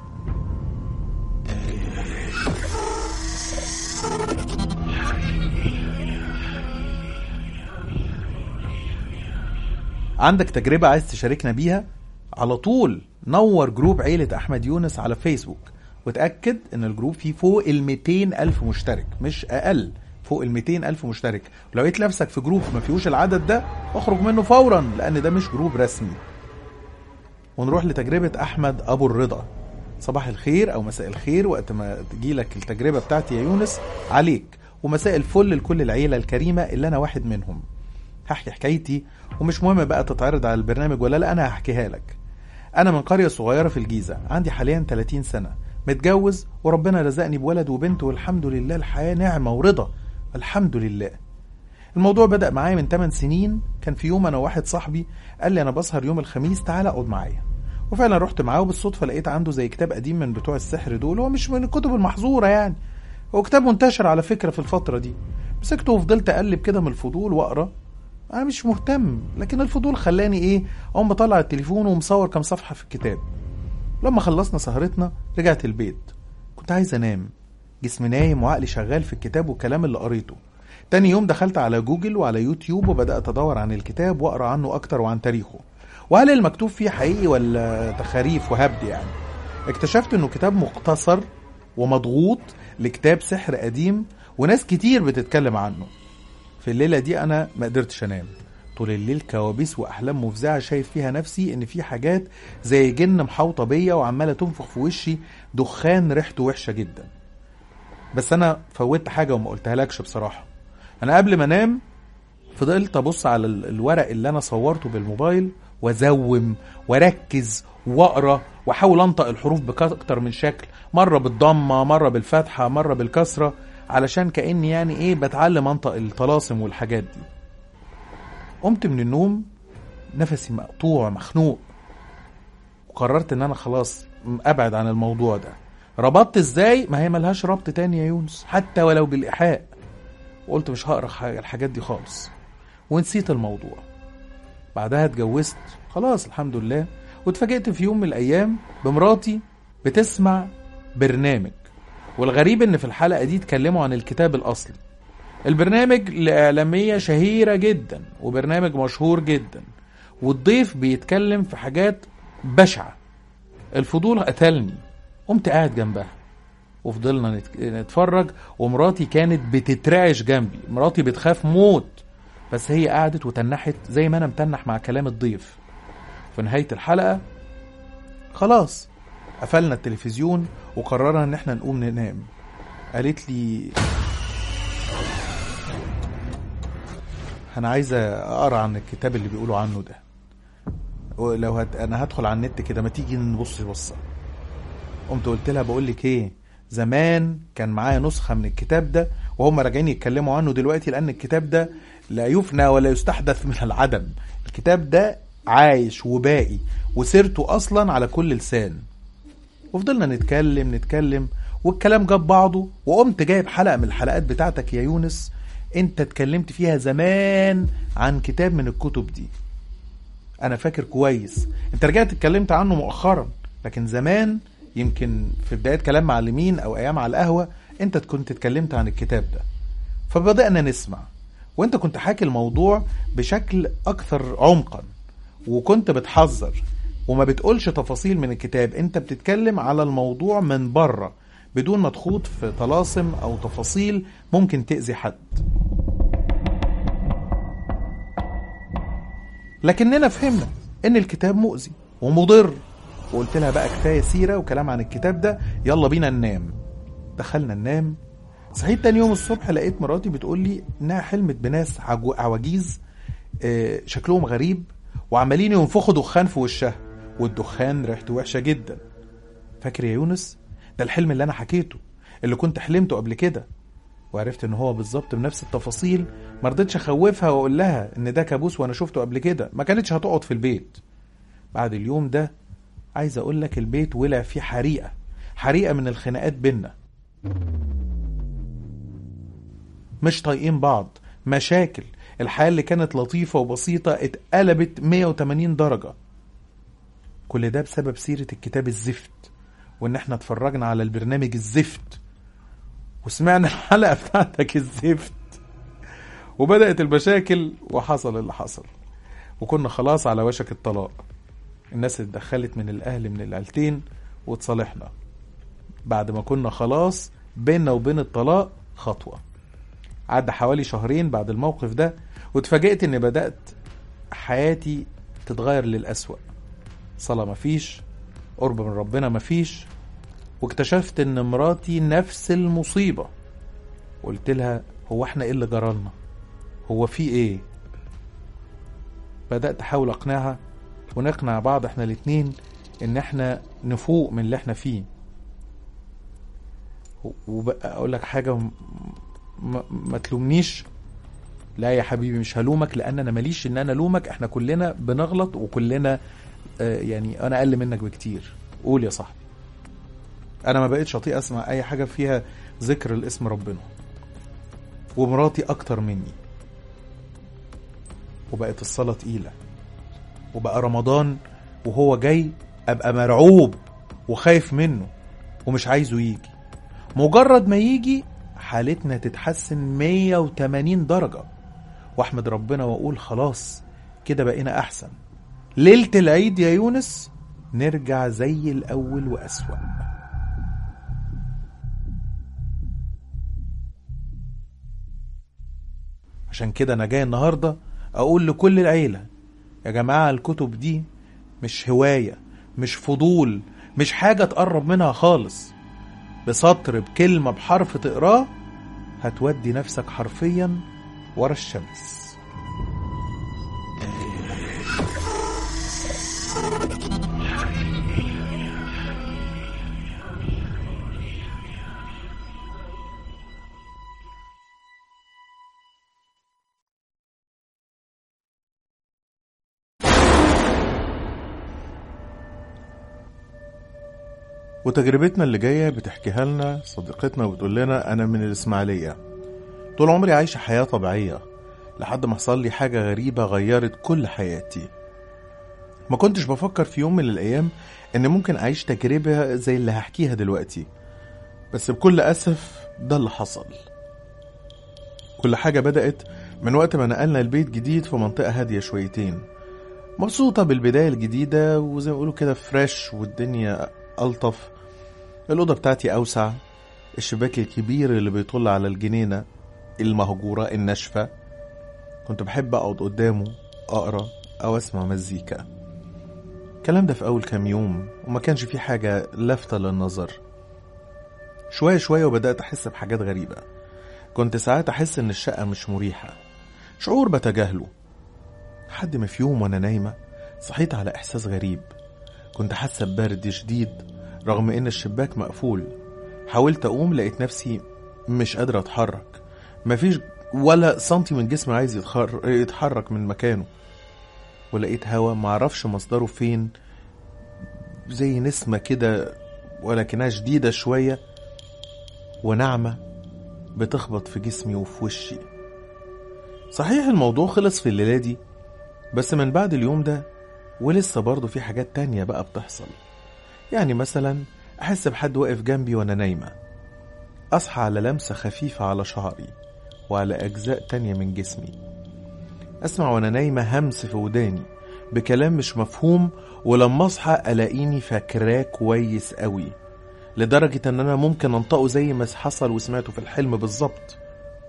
عندك تجربة عايز تشاركنا بيها على طول نور جروب عيلة أحمد يونس على فيسبوك وتأكد إن الجروب فيه فوق ال 200 ألف مشترك مش أقل فوق ال 200 ألف مشترك لو لقيت نفسك في جروب ما فيهوش العدد ده اخرج منه فورا لأن ده مش جروب رسمي ونروح لتجربة أحمد أبو الرضا صباح الخير أو مساء الخير وقت ما تجيلك التجربة بتاعتي يا يونس عليك ومساء الفل لكل العيلة الكريمة اللي أنا واحد منهم هحكي حكايتي ومش مهم بقى تتعرض على البرنامج ولا لا أنا هحكيها لك أنا من قرية صغيرة في الجيزة عندي حاليا 30 سنة متجوز وربنا رزقني بولد وبنت والحمد لله الحياة نعمة ورضا الحمد لله الموضوع بدأ معايا من 8 سنين كان في يوم أنا وواحد صاحبي قال لي أنا بسهر يوم الخميس تعالى اقعد معايا وفعلا رحت معاه وبالصدفة لقيت عنده زي كتاب قديم من بتوع السحر دول هو مش من الكتب المحظورة يعني هو كتاب منتشر على فكرة في الفترة دي مسكته وفضلت أقلب كده من الفضول وأقرأ أنا مش مهتم لكن الفضول خلاني إيه أقوم بطلع التليفون ومصور كام صفحة في الكتاب لما خلصنا سهرتنا رجعت البيت كنت عايز أنام جسمي نايم وعقلي شغال في الكتاب والكلام اللي قريته تاني يوم دخلت على جوجل وعلى يوتيوب وبدأت أدور عن الكتاب وأقرأ عنه أكتر وعن تاريخه وهل المكتوب فيه حقيقي ولا تخاريف وهبد يعني اكتشفت انه كتاب مختصر ومضغوط لكتاب سحر قديم وناس كتير بتتكلم عنه في الليلة دي أنا ما قدرتش أنام طول الليل كوابيس وأحلام مفزعة شايف فيها نفسي إن في حاجات زي جن محاوطة بيا وعمالة تنفخ في وشي دخان ريحته وحشة جدا بس أنا فوتت حاجة وما قلتها لكش بصراحة أنا قبل ما أنام فضلت أبص على ال- الورق اللي أنا صورته بالموبايل وأزوم وأركز وأقرأ وأحاول أنطق الحروف بأكتر من شكل مرة بالضمة مرة بالفتحة مرة بالكسرة علشان كأني يعني إيه بتعلم أنطق الطلاسم والحاجات دي قمت من النوم نفسي مقطوع مخنوق وقررت ان انا خلاص ابعد عن الموضوع ده ربطت ازاي ما هي ملهاش ربط تاني يا يونس حتى ولو بالايحاء وقلت مش هقرا حاجة- الحاجات دي خالص ونسيت الموضوع بعدها اتجوزت خلاص الحمد لله واتفاجئت في يوم من الايام بمراتي بتسمع برنامج والغريب ان في الحلقه دي اتكلموا عن الكتاب الاصلي البرنامج لإعلامية شهيرة جدا وبرنامج مشهور جدا والضيف بيتكلم في حاجات بشعة الفضول قتلني قمت قاعد جنبها وفضلنا نت- نتفرج ومراتي كانت بتترعش جنبي مراتي بتخاف موت بس هي قعدت وتنحت زي ما انا متنح مع كلام الضيف في نهاية الحلقة خلاص قفلنا التلفزيون وقررنا ان احنا نقوم ننام قالت لي انا عايزه اقرا عن الكتاب اللي بيقولوا عنه ده ولو هت... انا هدخل على النت كده ما تيجي نبص بصه قمت قلت لها بقول لك ايه زمان كان معايا نسخه من الكتاب ده وهم راجعين يتكلموا عنه دلوقتي لان الكتاب ده لا يفنى ولا يستحدث من العدم الكتاب ده عايش وباقي وسيرته اصلا على كل لسان وفضلنا نتكلم نتكلم والكلام جاب بعضه وقمت جايب حلقه من الحلقات بتاعتك يا يونس انت اتكلمت فيها زمان عن كتاب من الكتب دي انا فاكر كويس انت رجعت اتكلمت عنه مؤخرا لكن زمان يمكن في بداية كلام معلمين او ايام على القهوة انت كنت اتكلمت عن الكتاب ده فبدأنا نسمع وانت كنت حاكي الموضوع بشكل اكثر عمقا وكنت بتحذر وما بتقولش تفاصيل من الكتاب انت بتتكلم على الموضوع من بره بدون ما تخوض في طلاسم او تفاصيل ممكن تأذي حد لكننا فهمنا ان الكتاب مؤذي ومضر وقلت لها بقى كفايه سيره وكلام عن الكتاب ده يلا بينا ننام دخلنا ننام صحيت تاني يوم الصبح لقيت مراتي بتقول لي انها حلمت بناس عجو- عواجيز آه، شكلهم غريب وعمالين ينفخوا دخان في وشها والدخان ريحته وحشه جدا فاكر يا يونس ده الحلم اللي انا حكيته اللي كنت حلمته قبل كده وعرفت ان هو بالظبط بنفس التفاصيل ما رضيتش اخوفها واقول لها ان ده كابوس وانا شفته قبل كده ما كانتش هتقعد في البيت بعد اليوم ده عايز اقول لك البيت ولع فيه حريقه حريقه من الخناقات بينا مش طايقين بعض مشاكل الحياه اللي كانت لطيفه وبسيطه اتقلبت 180 درجه كل ده بسبب سيره الكتاب الزفت وان احنا اتفرجنا على البرنامج الزفت وسمعنا الحلقه بتاعتك الزفت وبدات المشاكل وحصل اللي حصل وكنا خلاص على وشك الطلاق الناس اتدخلت من الاهل من العيلتين وتصالحنا بعد ما كنا خلاص بيننا وبين الطلاق خطوه عدى حوالي شهرين بعد الموقف ده واتفاجئت اني بدات حياتي تتغير للأسوأ صلاة مفيش قرب من ربنا مفيش واكتشفت ان مراتي نفس المصيبة قلت لها هو احنا ايه اللي جرالنا هو في ايه بدأت احاول اقنعها ونقنع بعض احنا الاتنين ان احنا نفوق من اللي احنا فيه وبقى اقول لك حاجة م- م- ما تلومنيش لا يا حبيبي مش هلومك لان انا ماليش ان انا الومك احنا كلنا بنغلط وكلنا آه، يعني انا اقل منك بكتير قول يا صاحبي انا ما بقتش اطيق اسمع اي حاجه فيها ذكر الاسم ربنا ومراتي اكتر مني وبقت الصلاه تقيله وبقى رمضان وهو جاي ابقى مرعوب وخايف منه ومش عايزه يجي مجرد ما يجي حالتنا تتحسن 180 درجة واحمد ربنا واقول خلاص كده بقينا احسن ليلة العيد يا يونس نرجع زي الاول واسوأ عشان كده انا جاي النهاردة اقول لكل العيلة يا جماعة الكتب دي مش هواية مش فضول مش حاجة تقرب منها خالص بسطر بكلمة بحرف تقراه هتودي نفسك حرفيا ورا الشمس وتجربتنا اللي جاية بتحكيها لنا صديقتنا وبتقول لنا أنا من الإسماعيلية طول عمري عايشة حياة طبيعية لحد ما حصل لي حاجة غريبة غيرت كل حياتي ما كنتش بفكر في يوم من الأيام إن ممكن أعيش تجربة زي اللي هحكيها دلوقتي بس بكل أسف ده اللي حصل كل حاجة بدأت من وقت ما نقلنا البيت جديد في منطقة هادية شويتين مبسوطة بالبداية الجديدة وزي ما بيقولوا كده فريش والدنيا ألطف الأوضة بتاعتي أوسع الشباك الكبير اللي بيطل على الجنينة المهجورة الناشفة كنت بحب أقعد قدامه أقرأ أو أسمع مزيكا الكلام ده في أول كام يوم وما كانش فيه حاجة لافتة للنظر شوية شوية وبدأت أحس بحاجات غريبة كنت ساعات أحس إن الشقة مش مريحة شعور بتجاهله لحد ما في يوم وأنا نايمة صحيت على إحساس غريب كنت حاسة ببرد شديد رغم إن الشباك مقفول حاولت أقوم لقيت نفسي مش قادرة أتحرك مفيش ولا سنتي من جسمي عايز يتخر... يتحرك من مكانه ولقيت هوا معرفش مصدره فين زي نسمة كده ولكنها شديدة شوية وناعمة بتخبط في جسمي وفي وشي صحيح الموضوع خلص في الليلة دي بس من بعد اليوم ده ولسه برضه في حاجات تانية بقى بتحصل يعني مثلا أحس بحد واقف جنبي وأنا نايمة أصحى على لمسة خفيفة على شعري وعلى أجزاء تانية من جسمي أسمع وأنا نايمة همس في وداني بكلام مش مفهوم ولما أصحى ألاقيني فاكراه كويس قوي لدرجة إن أنا ممكن أنطقه زي ما حصل وسمعته في الحلم بالظبط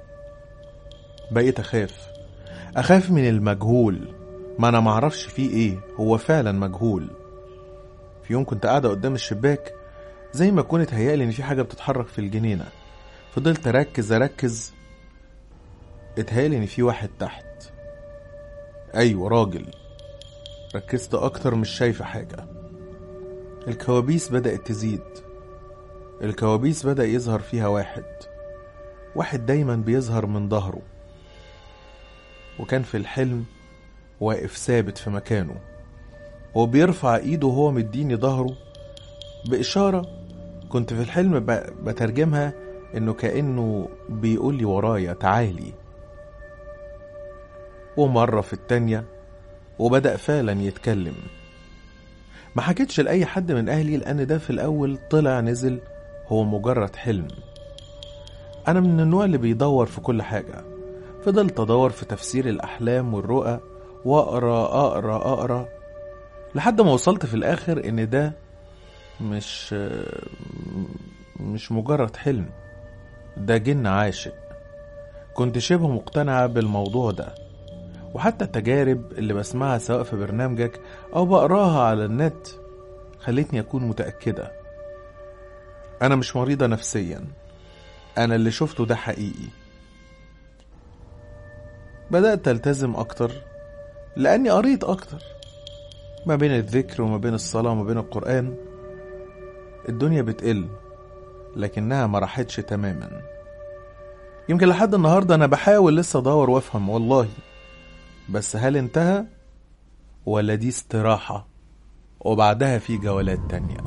بقيت أخاف أخاف من المجهول ما أنا معرفش فيه إيه هو فعلا مجهول في يوم كنت قاعدة قدام الشباك زي ما كنت هيالي إن في حاجة بتتحرك في الجنينة فضلت أركز أركز اتهيالي إن في واحد تحت أيوة راجل ركزت أكتر مش شايفة حاجة الكوابيس بدأت تزيد الكوابيس بدأ يظهر فيها واحد واحد دايما بيظهر من ظهره وكان في الحلم واقف ثابت في مكانه وبيرفع ايده وهو مديني ظهره بإشارة كنت في الحلم بترجمها انه كأنه بيقول لي ورايا تعالي ومرة في التانية وبدأ فعلا يتكلم ما حكيتش لأي حد من أهلي لأن ده في الأول طلع نزل هو مجرد حلم أنا من النوع اللي بيدور في كل حاجة فضلت أدور في تفسير الأحلام والرؤى وأقرأ أقرأ أقرأ لحد ما وصلت في الآخر إن ده مش مش مجرد حلم ده جن عاشق كنت شبه مقتنعة بالموضوع ده وحتى التجارب اللي بسمعها سواء في برنامجك أو بقراها على النت خلتني أكون متأكدة أنا مش مريضة نفسيا أنا اللي شفته ده حقيقي بدأت ألتزم أكتر لأني قريت أكتر ما بين الذكر وما بين الصلاة وما بين القرآن الدنيا بتقل لكنها ما راحتش تماما يمكن لحد النهاردة أنا بحاول لسه أدور وأفهم والله بس هل انتهى ولا دي استراحة وبعدها في جولات تانية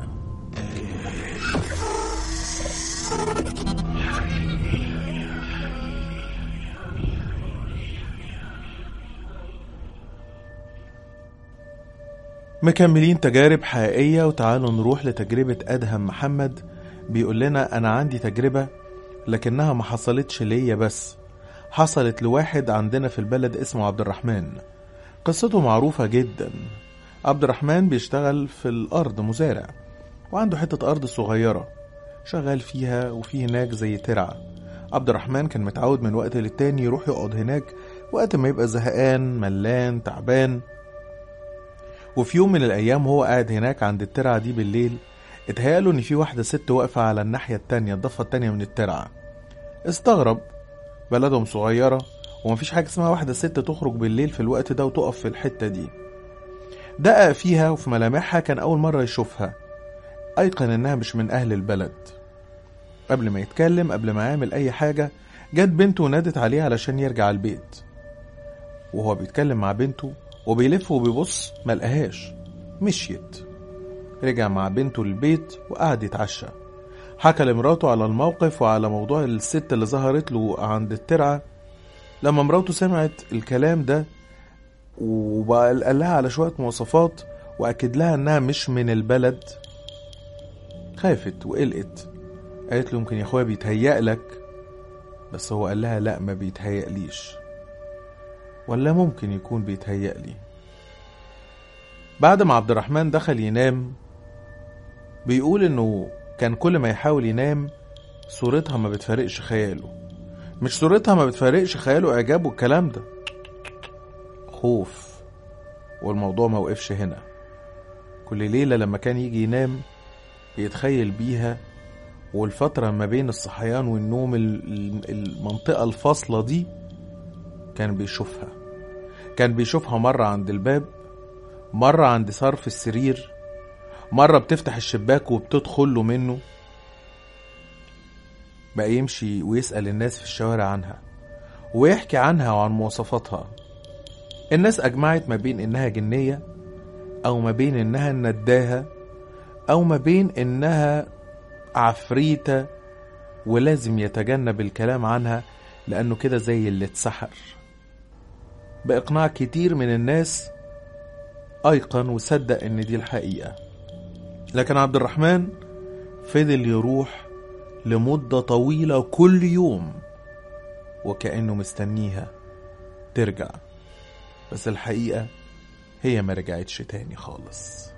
مكملين تجارب حقيقية وتعالوا نروح لتجربة أدهم محمد بيقول لنا أنا عندي تجربة لكنها ما حصلتش ليا بس حصلت لواحد عندنا في البلد اسمه عبد الرحمن قصته معروفة جدا عبد الرحمن بيشتغل في الأرض مزارع وعنده حتة أرض صغيرة شغال فيها وفي هناك زي ترعة عبد الرحمن كان متعود من وقت للتاني يروح يقعد هناك وقت ما يبقى زهقان ملان تعبان وفي يوم من الأيام وهو قاعد هناك عند الترعة دي بالليل اتهيأله إن في واحدة ست واقفة على الناحية التانية الضفة التانية من الترعة استغرب بلدهم صغيرة ومفيش حاجة اسمها واحدة ست تخرج بالليل في الوقت ده وتقف في الحتة دي دقق فيها وفي ملامحها كان أول مرة يشوفها أيقن إنها مش من أهل البلد قبل ما يتكلم قبل ما يعمل أي حاجة جت بنته ونادت عليه علشان يرجع البيت وهو بيتكلم مع بنته وبيلف وبيبص ملقاهاش مشيت رجع مع بنته البيت وقعد يتعشى حكى لمراته على الموقف وعلى موضوع الست اللي ظهرت له عند الترعة لما مراته سمعت الكلام ده وقال لها على شوية مواصفات وأكد لها إنها مش من البلد خافت وقلقت قالت له يمكن يا أخويا بيتهيأ لك بس هو قال لها لا ما بيتهيأليش ولا ممكن يكون بيتهيأ لي بعد ما عبد الرحمن دخل ينام بيقول انه كان كل ما يحاول ينام صورتها ما بتفارقش خياله مش صورتها ما بتفارقش خياله اعجاب والكلام ده خوف والموضوع ما وقفش هنا كل ليلة لما كان يجي ينام يتخيل بيها والفترة ما بين الصحيان والنوم ال- ال- المنطقة الفاصلة دي كان بيشوفها كان بيشوفها مرة عند الباب مرة عند صرف السرير مرة بتفتح الشباك وبتدخل له منه بقى يمشي ويسأل الناس في الشوارع عنها ويحكي عنها وعن مواصفاتها الناس أجمعت ما بين إنها جنية أو ما بين إنها نداهة أو ما بين إنها عفريتة ولازم يتجنب الكلام عنها لأنه كده زي اللي اتسحر بإقناع كتير من الناس أيقن وصدق إن دي الحقيقة لكن عبد الرحمن فضل يروح لمدة طويلة كل يوم وكأنه مستنيها ترجع بس الحقيقة هي ما رجعتش تاني خالص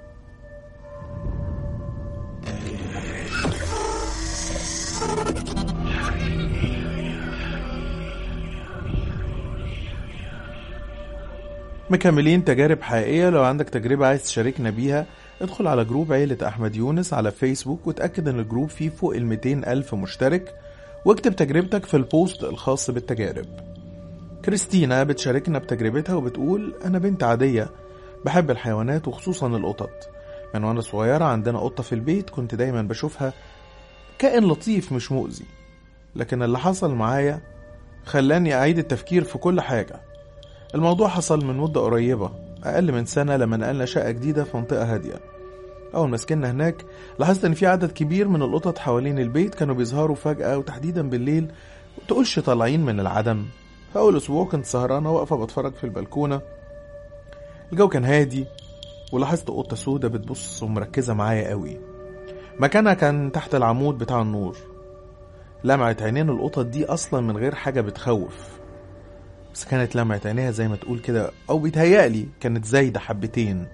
مكملين تجارب حقيقية لو عندك تجربة عايز تشاركنا بيها ادخل على جروب عيلة أحمد يونس على فيسبوك وتأكد إن الجروب فيه فوق ال 200 ألف مشترك واكتب تجربتك في البوست الخاص بالتجارب كريستينا بتشاركنا بتجربتها وبتقول أنا بنت عادية بحب الحيوانات وخصوصا القطط من وأنا صغيرة عندنا قطة في البيت كنت دايما بشوفها كائن لطيف مش مؤذي لكن اللي حصل معايا خلاني أعيد التفكير في كل حاجة الموضوع حصل من مدة قريبة أقل من سنة لما نقلنا شقة جديدة في منطقة هادية أول ما سكننا هناك لاحظت إن في عدد كبير من القطط حوالين البيت كانوا بيظهروا فجأة وتحديدا بالليل تقولش طالعين من العدم في أول أسبوع كنت سهرانة واقفة بتفرج في البلكونة الجو كان هادي ولاحظت قطة سودة بتبص ومركزة معايا قوي مكانها كان تحت العمود بتاع النور لمعت عينين القطط دي أصلا من غير حاجة بتخوف بس كانت لمعة عينيها زي ما تقول كده أو بيتهيألي كانت زايدة حبتين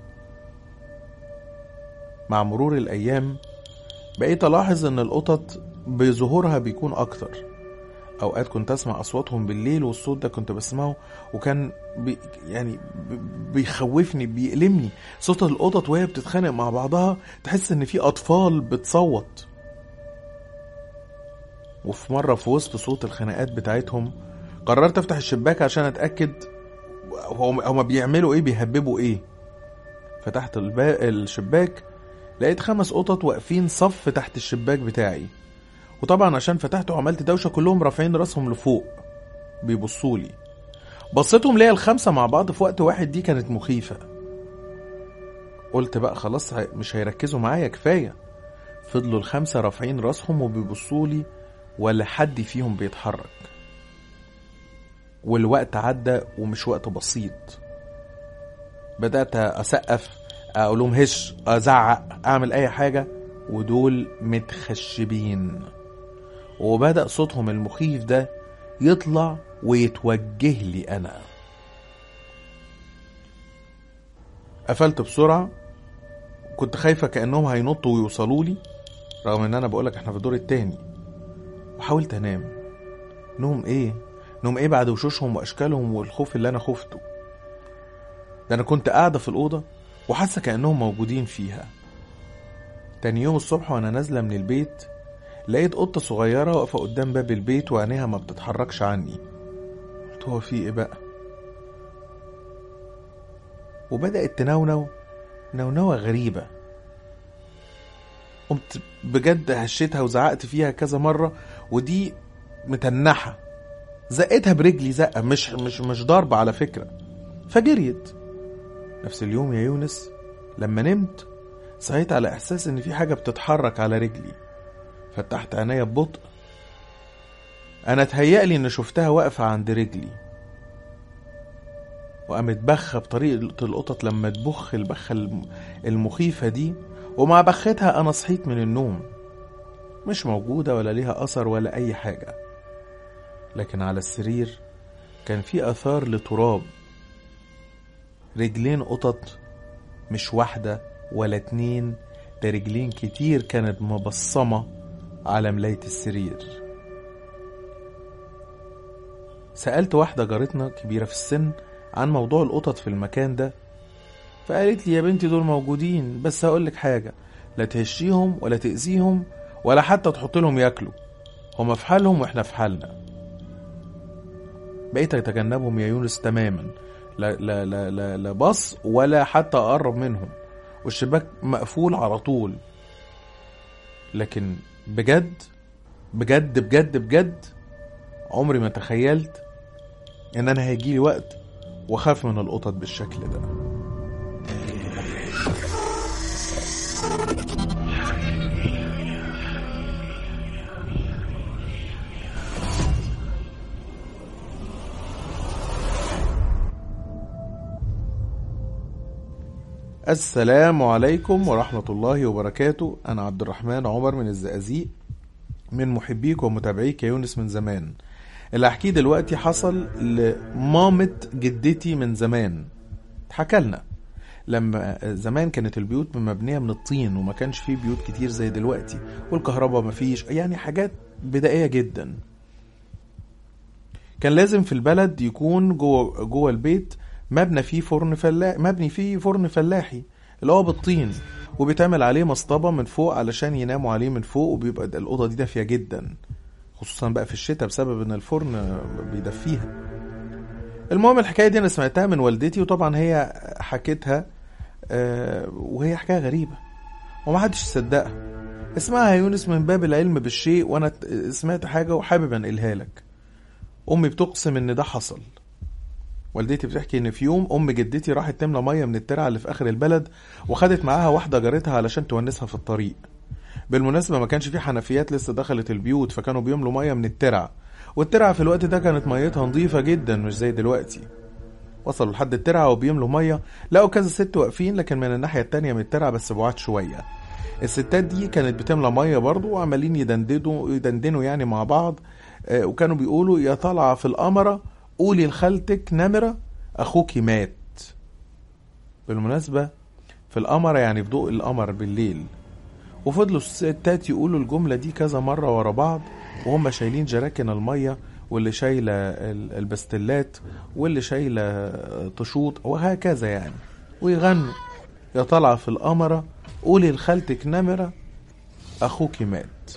مع مرور الأيام بقيت ألاحظ إن القطط بظهورها بيكون أكتر أوقات كنت أسمع أصواتهم بالليل والصوت ده كنت بسمعه وكان بي يعني بي- بيخوفني بيألمني صوت القطط وهي بتتخانق مع بعضها تحس إن في أطفال بتصوت وفي مرة في وسط صوت الخناقات بتاعتهم قررت افتح الشباك عشان اتاكد هم هما بيعملوا ايه بيهببوا ايه فتحت البا... الشباك لقيت خمس قطط واقفين صف تحت الشباك بتاعي وطبعا عشان فتحته وعملت دوشه كلهم رافعين راسهم لفوق بيبصوا لي بصيتهم ليا الخمسه مع بعض في وقت واحد دي كانت مخيفه قلت بقى خلاص هي- مش هيركزوا معايا كفايه فضلوا الخمسه رافعين راسهم وبيبصوا لي ولا حد فيهم بيتحرك والوقت عدى ومش وقت بسيط بدأت أسقف أقول لهم هش أزعق أعمل أي حاجة ودول متخشبين وبدأ صوتهم المخيف ده يطلع ويتوجه لي أنا قفلت بسرعة كنت خايفة كأنهم هينطوا ويوصلوا لي رغم ان انا بقولك احنا في الدور التاني وحاولت انام نوم ايه نوم ايه بعد وشوشهم واشكالهم والخوف اللي انا خفته ده انا كنت قاعده في الاوضه وحاسه كانهم موجودين فيها تاني يوم الصبح وانا نازله من البيت لقيت قطه صغيره واقفه قدام باب البيت وعينيها ما بتتحركش عني قلت هو في ايه بقى وبدات تنونو نونوه غريبه قمت بجد هشيتها وزعقت فيها كذا مره ودي متنحه زقتها برجلي زقه مش مش مش ضربه على فكره فجريت نفس اليوم يا يونس لما نمت صحيت على احساس ان في حاجه بتتحرك على رجلي فتحت عينيا ببطء انا اتهيألي ان شفتها واقفه عند رجلي وقامت بخه بطريقه القطط لما تبخ البخه الم- المخيفه دي ومع بختها انا صحيت من النوم مش موجوده ولا ليها اثر ولا اي حاجه لكن على السرير كان في اثار لتراب رجلين قطط مش واحدة ولا اتنين ده رجلين كتير كانت مبصمة على ملاية السرير سألت واحدة جارتنا كبيرة في السن عن موضوع القطط في المكان ده فقالت لي يا بنتي دول موجودين بس هقول لك حاجه لا تهشيهم ولا تاذيهم ولا حتى تحط لهم ياكلوا هما في حالهم واحنا في حالنا بقيت اتجنبهم يا يونس تماما لا لا لا لا, لا بص ولا حتى اقرب منهم والشباك مقفول على طول لكن بجد بجد بجد بجد عمري ما تخيلت ان انا هيجيلي وقت واخاف من القطط بالشكل ده السلام عليكم ورحمة الله وبركاته أنا عبد الرحمن عمر من الزقازيق من محبيك ومتابعيك يا يونس من زمان اللي أحكيه دلوقتي حصل لمامة جدتي من زمان اتحكى لنا لما زمان كانت البيوت مبنية من الطين وما كانش فيه بيوت كتير زي دلوقتي والكهرباء مفيش يعني حاجات بدائية جدا كان لازم في البلد يكون جوه جوه البيت مبنى فيه فرن فلاحي مبني فيه فرن فلاحي اللي هو بالطين وبيتعمل عليه مصطبه من فوق علشان يناموا عليه من فوق وبيبقى الاوضه دي دافيه جدا خصوصا بقى في الشتاء بسبب ان الفرن بيدفيها المهم الحكايه دي انا سمعتها من والدتي وطبعا هي حكتها آه، وهي حكايه غريبه ومحدش يصدقها اسمعها يا يونس من باب العلم بالشيء وانا سمعت حاجه وحابب انقلها لك امي بتقسم ان ده حصل والدتي بتحكي ان في يوم ام جدتي راحت تملى ميه من الترعه اللي في اخر البلد وخدت معاها واحده جارتها علشان تونسها في الطريق بالمناسبه ما كانش في حنفيات لسه دخلت البيوت فكانوا بيملوا ميه من الترعه والترعه في الوقت ده كانت ميتها نظيفه جدا مش زي دلوقتي وصلوا لحد الترعه وبيملوا ميه لقوا كذا ست واقفين لكن من الناحيه التانية من الترعه بس بعاد شويه الستات دي كانت بتملى ميه برضه وعمالين يدندنوا يدندنوا يعني مع بعض آه، وكانوا بيقولوا يا طالعه في القمره قولي لخالتك نمرة أخوك مات بالمناسبة في القمر يعني في ضوء القمر بالليل وفضلوا الستات يقولوا الجملة دي كذا مرة ورا بعض وهم شايلين جراكن المية واللي شايلة ال- البستلات واللي شايلة تشوط وهكذا يعني ويغنوا يا طالعة في القمرة قولي لخالتك نمرة أخوك مات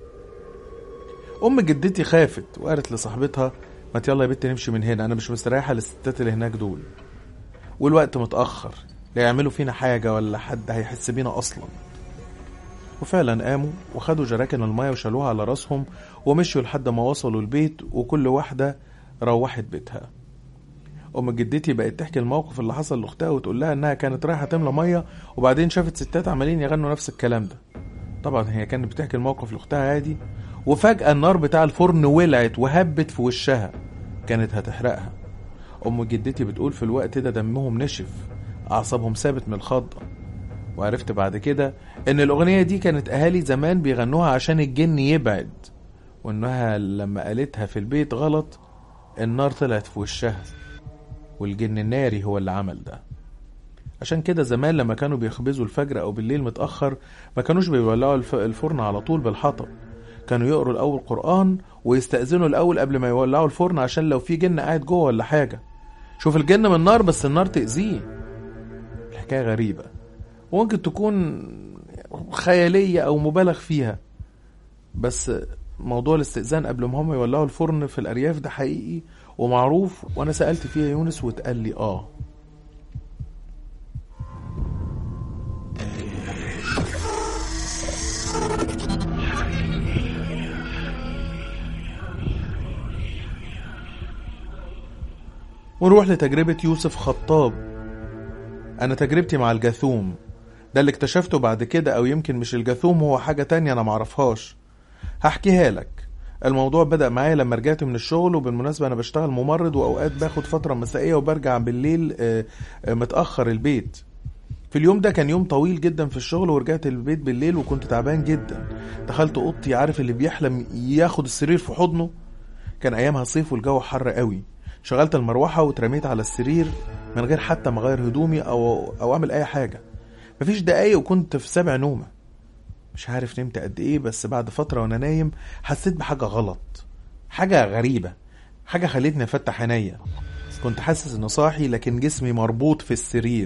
أم جدتي خافت وقالت لصاحبتها ما يلا يا بنت نمشي من هنا أنا مش مستريحة للستات اللي هناك دول والوقت متأخر لا يعملوا فينا حاجة ولا حد هيحس بينا أصلا وفعلا قاموا وخدوا جراكن المية وشالوها على راسهم ومشوا لحد ما وصلوا البيت وكل واحدة روحت بيتها أم جدتي بقت تحكي الموقف اللي حصل لأختها وتقول لها إنها كانت رايحة تملى مية وبعدين شافت ستات عمالين يغنوا نفس الكلام ده طبعا هي كانت بتحكي الموقف لأختها عادي وفجأة النار بتاع الفرن ولعت وهبت في وشها كانت هتحرقها أم جدتي بتقول في الوقت ده دمهم نشف أعصابهم ثابت من الخضة وعرفت بعد كده إن الأغنية دي كانت أهالي زمان بيغنوها عشان الجن يبعد وإنها لما قالتها في البيت غلط النار طلعت في وشها والجن الناري هو اللي عمل ده عشان كده زمان لما كانوا بيخبزوا الفجر أو بالليل متأخر ما كانوش بيولعوا الف- الفرن على طول بالحطب كانوا يقروا الأول قرآن ويستأذنوا الأول قبل ما يولعوا الفرن عشان لو في جن قاعد جوه ولا حاجة شوف الجن من النار بس النار تأذيه الحكاية غريبة وممكن تكون خيالية أو مبالغ فيها بس موضوع الاستئذان قبل ما هم يولعوا الفرن في الأرياف ده حقيقي ومعروف وأنا سألت فيها يونس واتقال لي آه ونروح لتجربة يوسف خطاب أنا تجربتي مع الجاثوم ده اللي اكتشفته بعد كده أو يمكن مش الجاثوم هو حاجة تانية أنا معرفهاش هحكيها لك الموضوع بدأ معايا لما رجعت من الشغل وبالمناسبة أنا بشتغل ممرض وأوقات باخد فترة مسائية وبرجع بالليل آه، آه، متأخر البيت في اليوم ده كان يوم طويل جدا في الشغل ورجعت البيت بالليل وكنت تعبان جدا دخلت اوضتي عارف اللي بيحلم ياخد السرير في حضنه كان ايامها صيف والجو حر قوي شغلت المروحة واترميت على السرير من غير حتى ما اغير هدومي او او اعمل اي حاجة مفيش دقايق وكنت في سابع نومة مش عارف نمت قد ايه بس بعد فترة وانا نايم حسيت بحاجة غلط حاجة غريبة حاجة خلتني افتح عينيا كنت حاسس اني صاحي لكن جسمي مربوط في السرير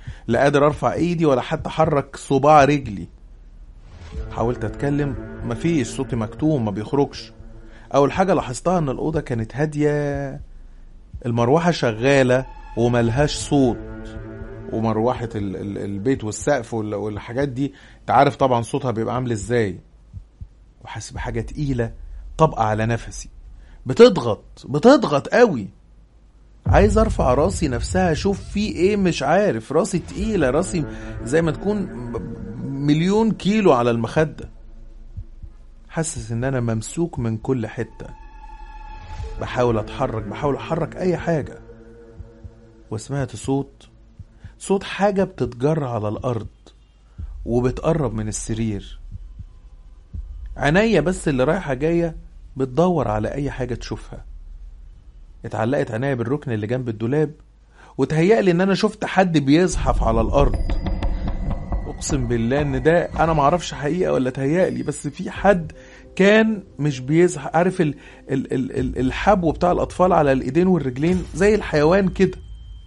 لا قادر ارفع ايدي ولا حتى احرك صباع رجلي حاولت اتكلم مفيش صوتي مكتوم ما بيخرجش اول حاجه لاحظتها ان الاوضه كانت هاديه المروحه شغاله وملهاش صوت ومروحه ال- ال- البيت والسقف وال- والحاجات دي انت عارف طبعا صوتها بيبقى عامل ازاي وحاسس بحاجه تقيله طبقه على نفسي بتضغط بتضغط قوي عايز ارفع راسي نفسها اشوف في ايه مش عارف راسي تقيله راسي زي ما تكون م- مليون كيلو على المخده حاسس ان انا ممسوك من كل حته بحاول اتحرك بحاول احرك اي حاجه وسمعت صوت صوت حاجه بتتجر على الارض وبتقرب من السرير عينيا بس اللي رايحه جايه بتدور على اي حاجه تشوفها اتعلقت عينيا بالركن اللي جنب الدولاب وتهيألي ان انا شفت حد بيزحف على الارض اقسم بالله ان ده انا معرفش حقيقه ولا تهيألي بس في حد كان مش بيزحف عارف ال ال ال ال الحبو بتاع الاطفال على الايدين والرجلين زي الحيوان كده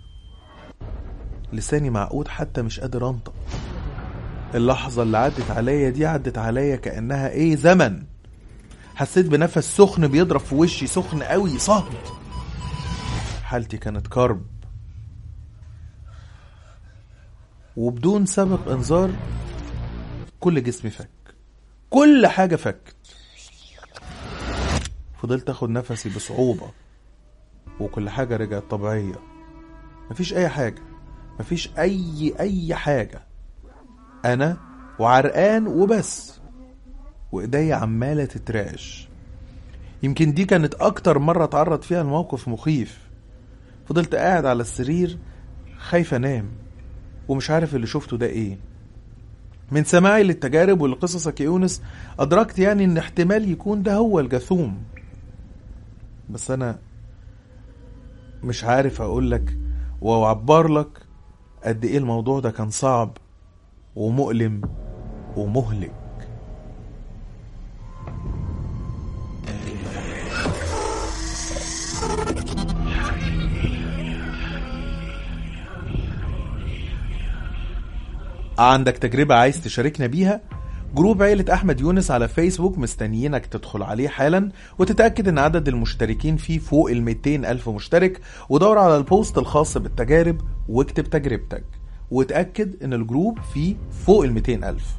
لساني معقود حتى مش قادر انطق اللحظة اللي عدت عليا دي عدت عليا كأنها ايه زمن حسيت بنفس سخن بيضرب في وشي سخن قوي صهد حالتي كانت كرب وبدون سبب انذار كل جسمي فك كل حاجة فكت فضلت اخد نفسي بصعوبة وكل حاجة رجعت طبيعية مفيش اي حاجة مفيش اي اي حاجة انا وعرقان وبس وايديا عمالة تترعش يمكن دي كانت اكتر مرة اتعرض فيها لموقف مخيف فضلت قاعد على السرير خايف انام ومش عارف اللي شفته ده ايه من سماعي للتجارب ولقصصك يا يونس ادركت يعني ان احتمال يكون ده هو الجاثوم بس انا مش عارف اقول لك واعبر لك قد ايه الموضوع ده كان صعب ومؤلم ومهلك عندك تجربة عايز تشاركنا بيها؟ جروب عيلة أحمد يونس على فيسبوك مستنيينك تدخل عليه حالا وتتأكد إن عدد المشتركين فيه فوق ال 200 ألف مشترك ودور على البوست الخاص بالتجارب واكتب تجربتك وتأكد إن الجروب فيه فوق ال 200 ألف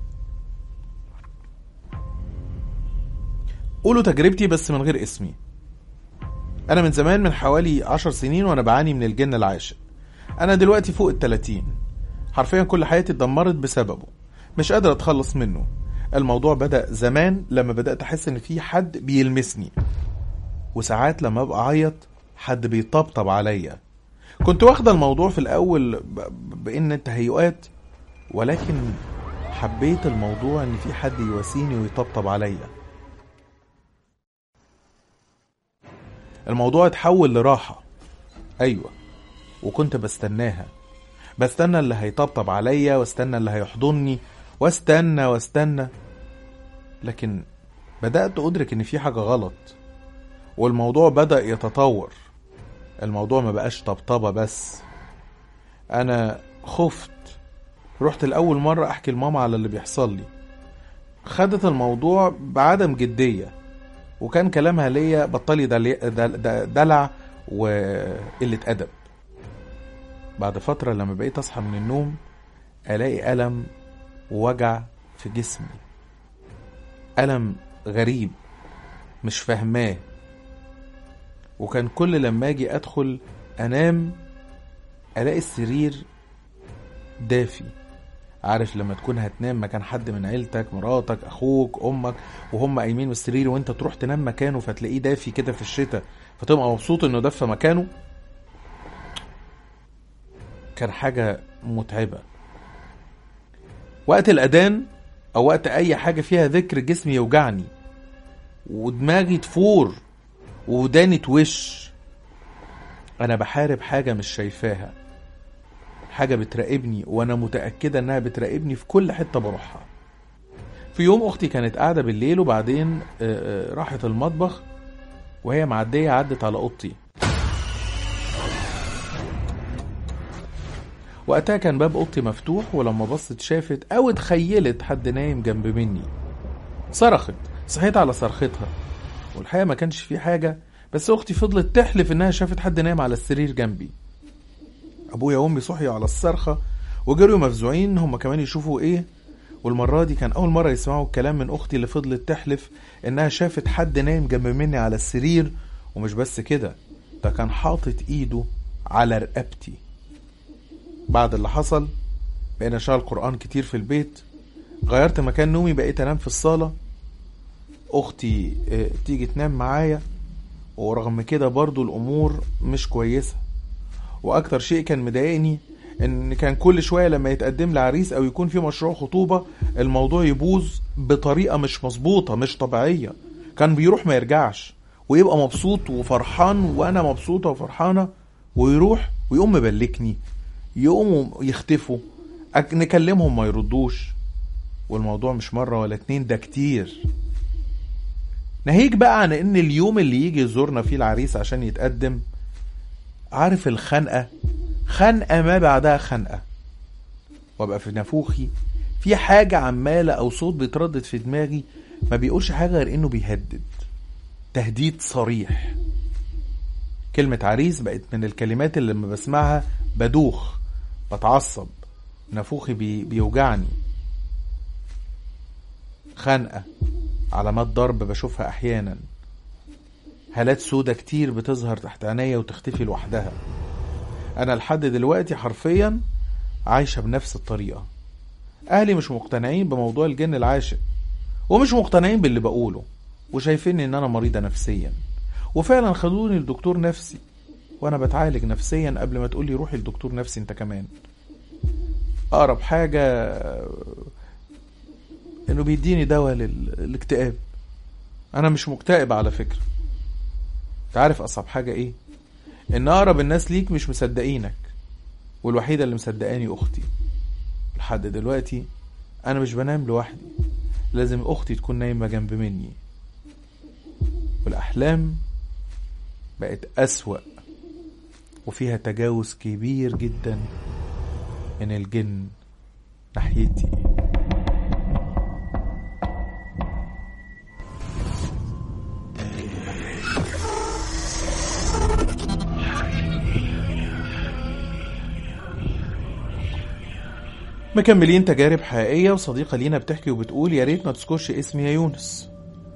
قولوا تجربتي بس من غير اسمي أنا من زمان من حوالي عشر سنين وأنا بعاني من الجن العاشق أنا دلوقتي فوق التلاتين حرفيا كل حياتي اتدمرت بسببه مش قادر اتخلص منه الموضوع بدأ زمان لما بدأت أحس إن في حد بيلمسني وساعات لما أبقى أعيط حد بيطبطب عليا كنت واخدة الموضوع في الأول ب- بإن تهيؤات ولكن حبيت الموضوع إن في حد يواسيني ويطبطب عليا الموضوع اتحول لراحة أيوة وكنت بستناها بستنى اللي هيطبطب عليا واستنى اللي هيحضني واستنى واستنى لكن بدأت أدرك إن في حاجة غلط والموضوع بدأ يتطور الموضوع ما بقاش طبطبة بس أنا خفت رحت لأول مرة أحكي لماما على اللي بيحصل لي خدت الموضوع بعدم جدية وكان كلامها ليا بطلي دل- دل- دل- دلع وقلة أدب بعد فترة لما بقيت أصحى من النوم ألاقي ألم ووجع في جسمي ألم غريب مش فاهماه وكان كل لما أجي أدخل أنام ألاقي السرير دافي عارف لما تكون هتنام مكان حد من عيلتك مراتك أخوك أمك وهم قايمين من السرير وأنت تروح تنام مكانه فتلاقيه دافي كده في الشتاء فتبقى مبسوط إنه دفى مكانه كان حاجة متعبة وقت الأذان أو وقت أي حاجة فيها ذكر جسمي يوجعني ودماغي تفور ووداني توش أنا بحارب حاجة مش شايفاها حاجة بتراقبني وأنا متأكدة إنها بتراقبني في كل حتة بروحها في يوم أختي كانت قاعدة بالليل وبعدين آه، آه، راحت المطبخ وهي معدية عدت على أوضتي وقتها كان باب اوضتي مفتوح ولما بصت شافت او اتخيلت حد نايم جنب مني صرخت صحيت على صرختها والحقيقه ما كانش في حاجه بس اختي فضلت تحلف انها شافت حد نايم على السرير جنبي ابويا وامي صحيوا على الصرخه وجريوا مفزوعين هما كمان يشوفوا ايه والمرة دي كان أول مرة يسمعوا الكلام من أختي اللي فضلت تحلف إنها شافت حد نايم جنب مني على السرير ومش بس كده ده كان حاطط إيده على رقبتي بعد اللي حصل بقينا شغل قرآن كتير في البيت غيرت مكان نومي بقيت أنام في الصالة أختي آه، تيجي تنام معايا ورغم كده برضو الأمور مش كويسة وأكتر شيء كان مضايقني ان كان كل شويه لما يتقدم لي عريس او يكون في مشروع خطوبه الموضوع يبوظ بطريقه مش مظبوطه مش طبيعيه كان بيروح ما يرجعش ويبقى مبسوط وفرحان وانا مبسوطه وفرحانه ويروح ويقوم مبلكني يقوموا يختفوا أك- نكلمهم ما يردوش والموضوع مش مره ولا اتنين ده كتير ناهيك بقى عن ان اليوم اللي يجي يزورنا فيه العريس عشان يتقدم عارف الخنقه خنقه ما بعدها خنقه وابقى في نافوخي في حاجه عماله او صوت بيتردد في دماغي ما بيقولش حاجه غير انه بيهدد تهديد صريح كلمة عريس بقت من الكلمات اللي لما بسمعها بدوخ بتعصب نافوخي بي بيوجعني خنقة علامات ضرب بشوفها أحيانا هالات سودة كتير بتظهر تحت عينيا وتختفي لوحدها أنا لحد دلوقتي حرفيا عايشة بنفس الطريقة أهلي مش مقتنعين بموضوع الجن العاشق ومش مقتنعين باللي بقوله وشايفين إن أنا مريضة نفسيا وفعلا خدوني لدكتور نفسي وأنا بتعالج نفسيا قبل ما تقولي روحي لدكتور نفسي أنت كمان أقرب حاجة إنه بيديني دواء للاكتئاب أنا مش مكتئب على فكرة تعرف أصعب حاجة إيه؟ إن أقرب الناس ليك مش مصدقينك والوحيدة اللي مصدقاني أختي لحد دلوقتي أنا مش بنام لوحدي لازم أختي تكون نايمة جنب مني والأحلام بقت أسوأ وفيها تجاوز كبير جدا من الجن ناحيتي مكملين تجارب حقيقية وصديقة لينا بتحكي وبتقول يا ريت ما تذكرش اسمي يا يونس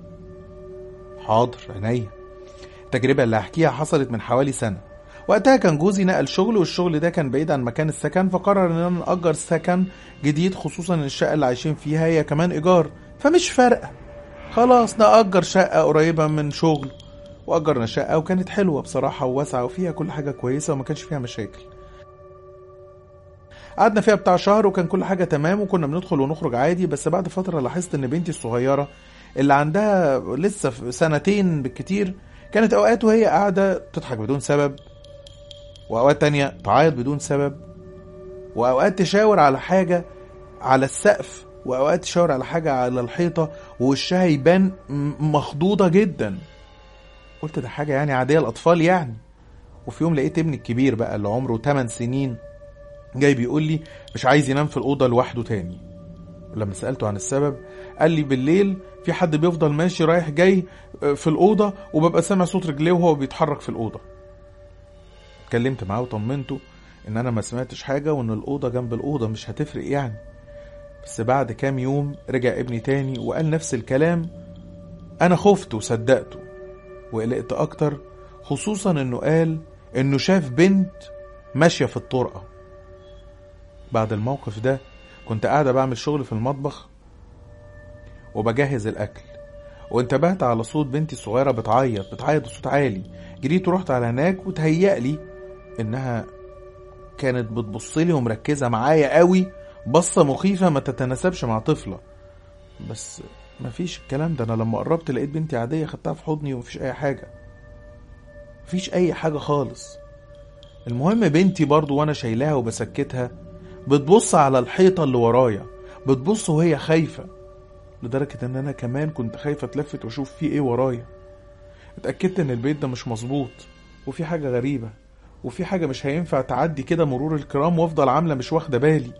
حاضر عينيا التجربة اللي هحكيها حصلت من حوالي سنة وقتها كان جوزي نقل شغل والشغل ده كان بعيد عن مكان السكن فقرر اننا نأجر سكن جديد خصوصا ان الشقة اللي عايشين فيها هي كمان ايجار فمش فارقة خلاص نأجر شقة قريبة من شغل وأجرنا شقة وكانت حلوة بصراحة وواسعة وفيها كل حاجة كويسة وما كانش فيها مشاكل قعدنا فيها بتاع شهر وكان كل حاجة تمام وكنا بندخل ونخرج عادي بس بعد فترة لاحظت ان بنتي الصغيرة اللي عندها لسه في سنتين بالكتير كانت اوقات وهي قاعدة تضحك بدون سبب واوقات تانية تعيط بدون سبب واوقات تشاور على حاجة على السقف واوقات تشاور على حاجة على الحيطة ووشها يبان م- مخضوضة جدا قلت ده حاجة يعني عادية الأطفال يعني وفي يوم لقيت ابني الكبير بقى اللي عمره 8 سنين جاي بيقول لي مش عايز ينام في الأوضة لوحده تاني لما سألته عن السبب قال لي بالليل في حد بيفضل ماشي رايح جاي في الأوضة وببقى سامع صوت رجليه وهو بيتحرك في الأوضة اتكلمت معاه وطمنته ان انا ما سمعتش حاجة وان الأوضة جنب الأوضة مش هتفرق يعني بس بعد كام يوم رجع ابني تاني وقال نفس الكلام انا خفت وصدقته وقلقت اكتر خصوصا انه قال انه شاف بنت ماشية في الطرقة بعد الموقف ده كنت قاعدة بعمل شغل في المطبخ وبجهز الأكل وانتبهت على صوت بنتي الصغيرة بتعيط بتعيط بصوت عالي جريت ورحت على هناك وتهيألي إنها كانت بتبصلي ومركزة معايا قوي بصة مخيفة ما تتناسبش مع طفلة بس مفيش الكلام ده أنا لما قربت لقيت بنتي عادية خدتها في حضني ومفيش أي حاجة مفيش أي حاجة خالص المهم بنتي برضو وأنا شايلاها وبسكتها بتبص على الحيطة اللي ورايا بتبص وهي خايفة لدرجة ان انا كمان كنت خايفة اتلفت واشوف في ايه ورايا اتأكدت ان البيت ده مش مظبوط وفي حاجة غريبة وفي حاجة مش هينفع تعدي كده مرور الكرام وافضل عاملة مش واخدة بالي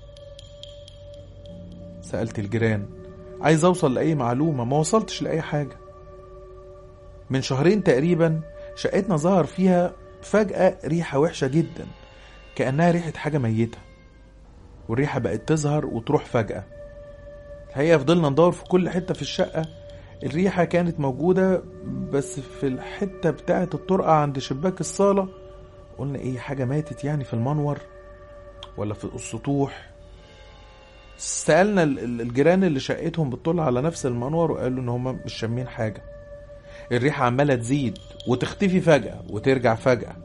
سألت الجيران عايز اوصل لأي معلومة ما وصلتش لأي حاجة من شهرين تقريبا شقتنا ظهر فيها فجأة ريحة وحشة جدا كأنها ريحة حاجة ميتة والريحة بقت تظهر وتروح فجأة الحقيقة فضلنا ندور في كل حتة في الشقة الريحة كانت موجودة بس في الحتة بتاعة الطرقة عند شباك الصالة قلنا ايه حاجة ماتت يعني في المنور ولا في السطوح سألنا ال- ال- الجيران اللي شقتهم بتطل على نفس المنور وقالوا ان هم مش شامين حاجة الريحة عمالة تزيد وتختفي فجأة وترجع فجأة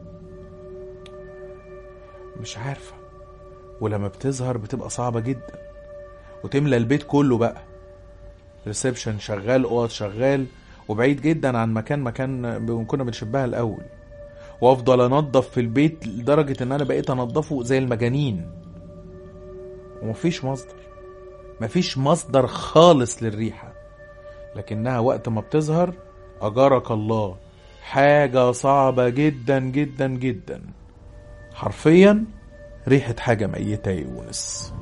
مش عارفة ولما بتظهر بتبقى صعبة جدا وتملى البيت كله بقى ريسبشن شغال اوض شغال وبعيد جدا عن مكان مكان ب- كنا بنشبهها الاول وافضل انضف في البيت لدرجة ان انا بقيت انضفه زي المجانين ومفيش مصدر مفيش مصدر خالص للريحة لكنها وقت ما بتظهر أجرك الله حاجة صعبة جدا جدا جدا حرفيا ريحة حاجة ميتة يا يونس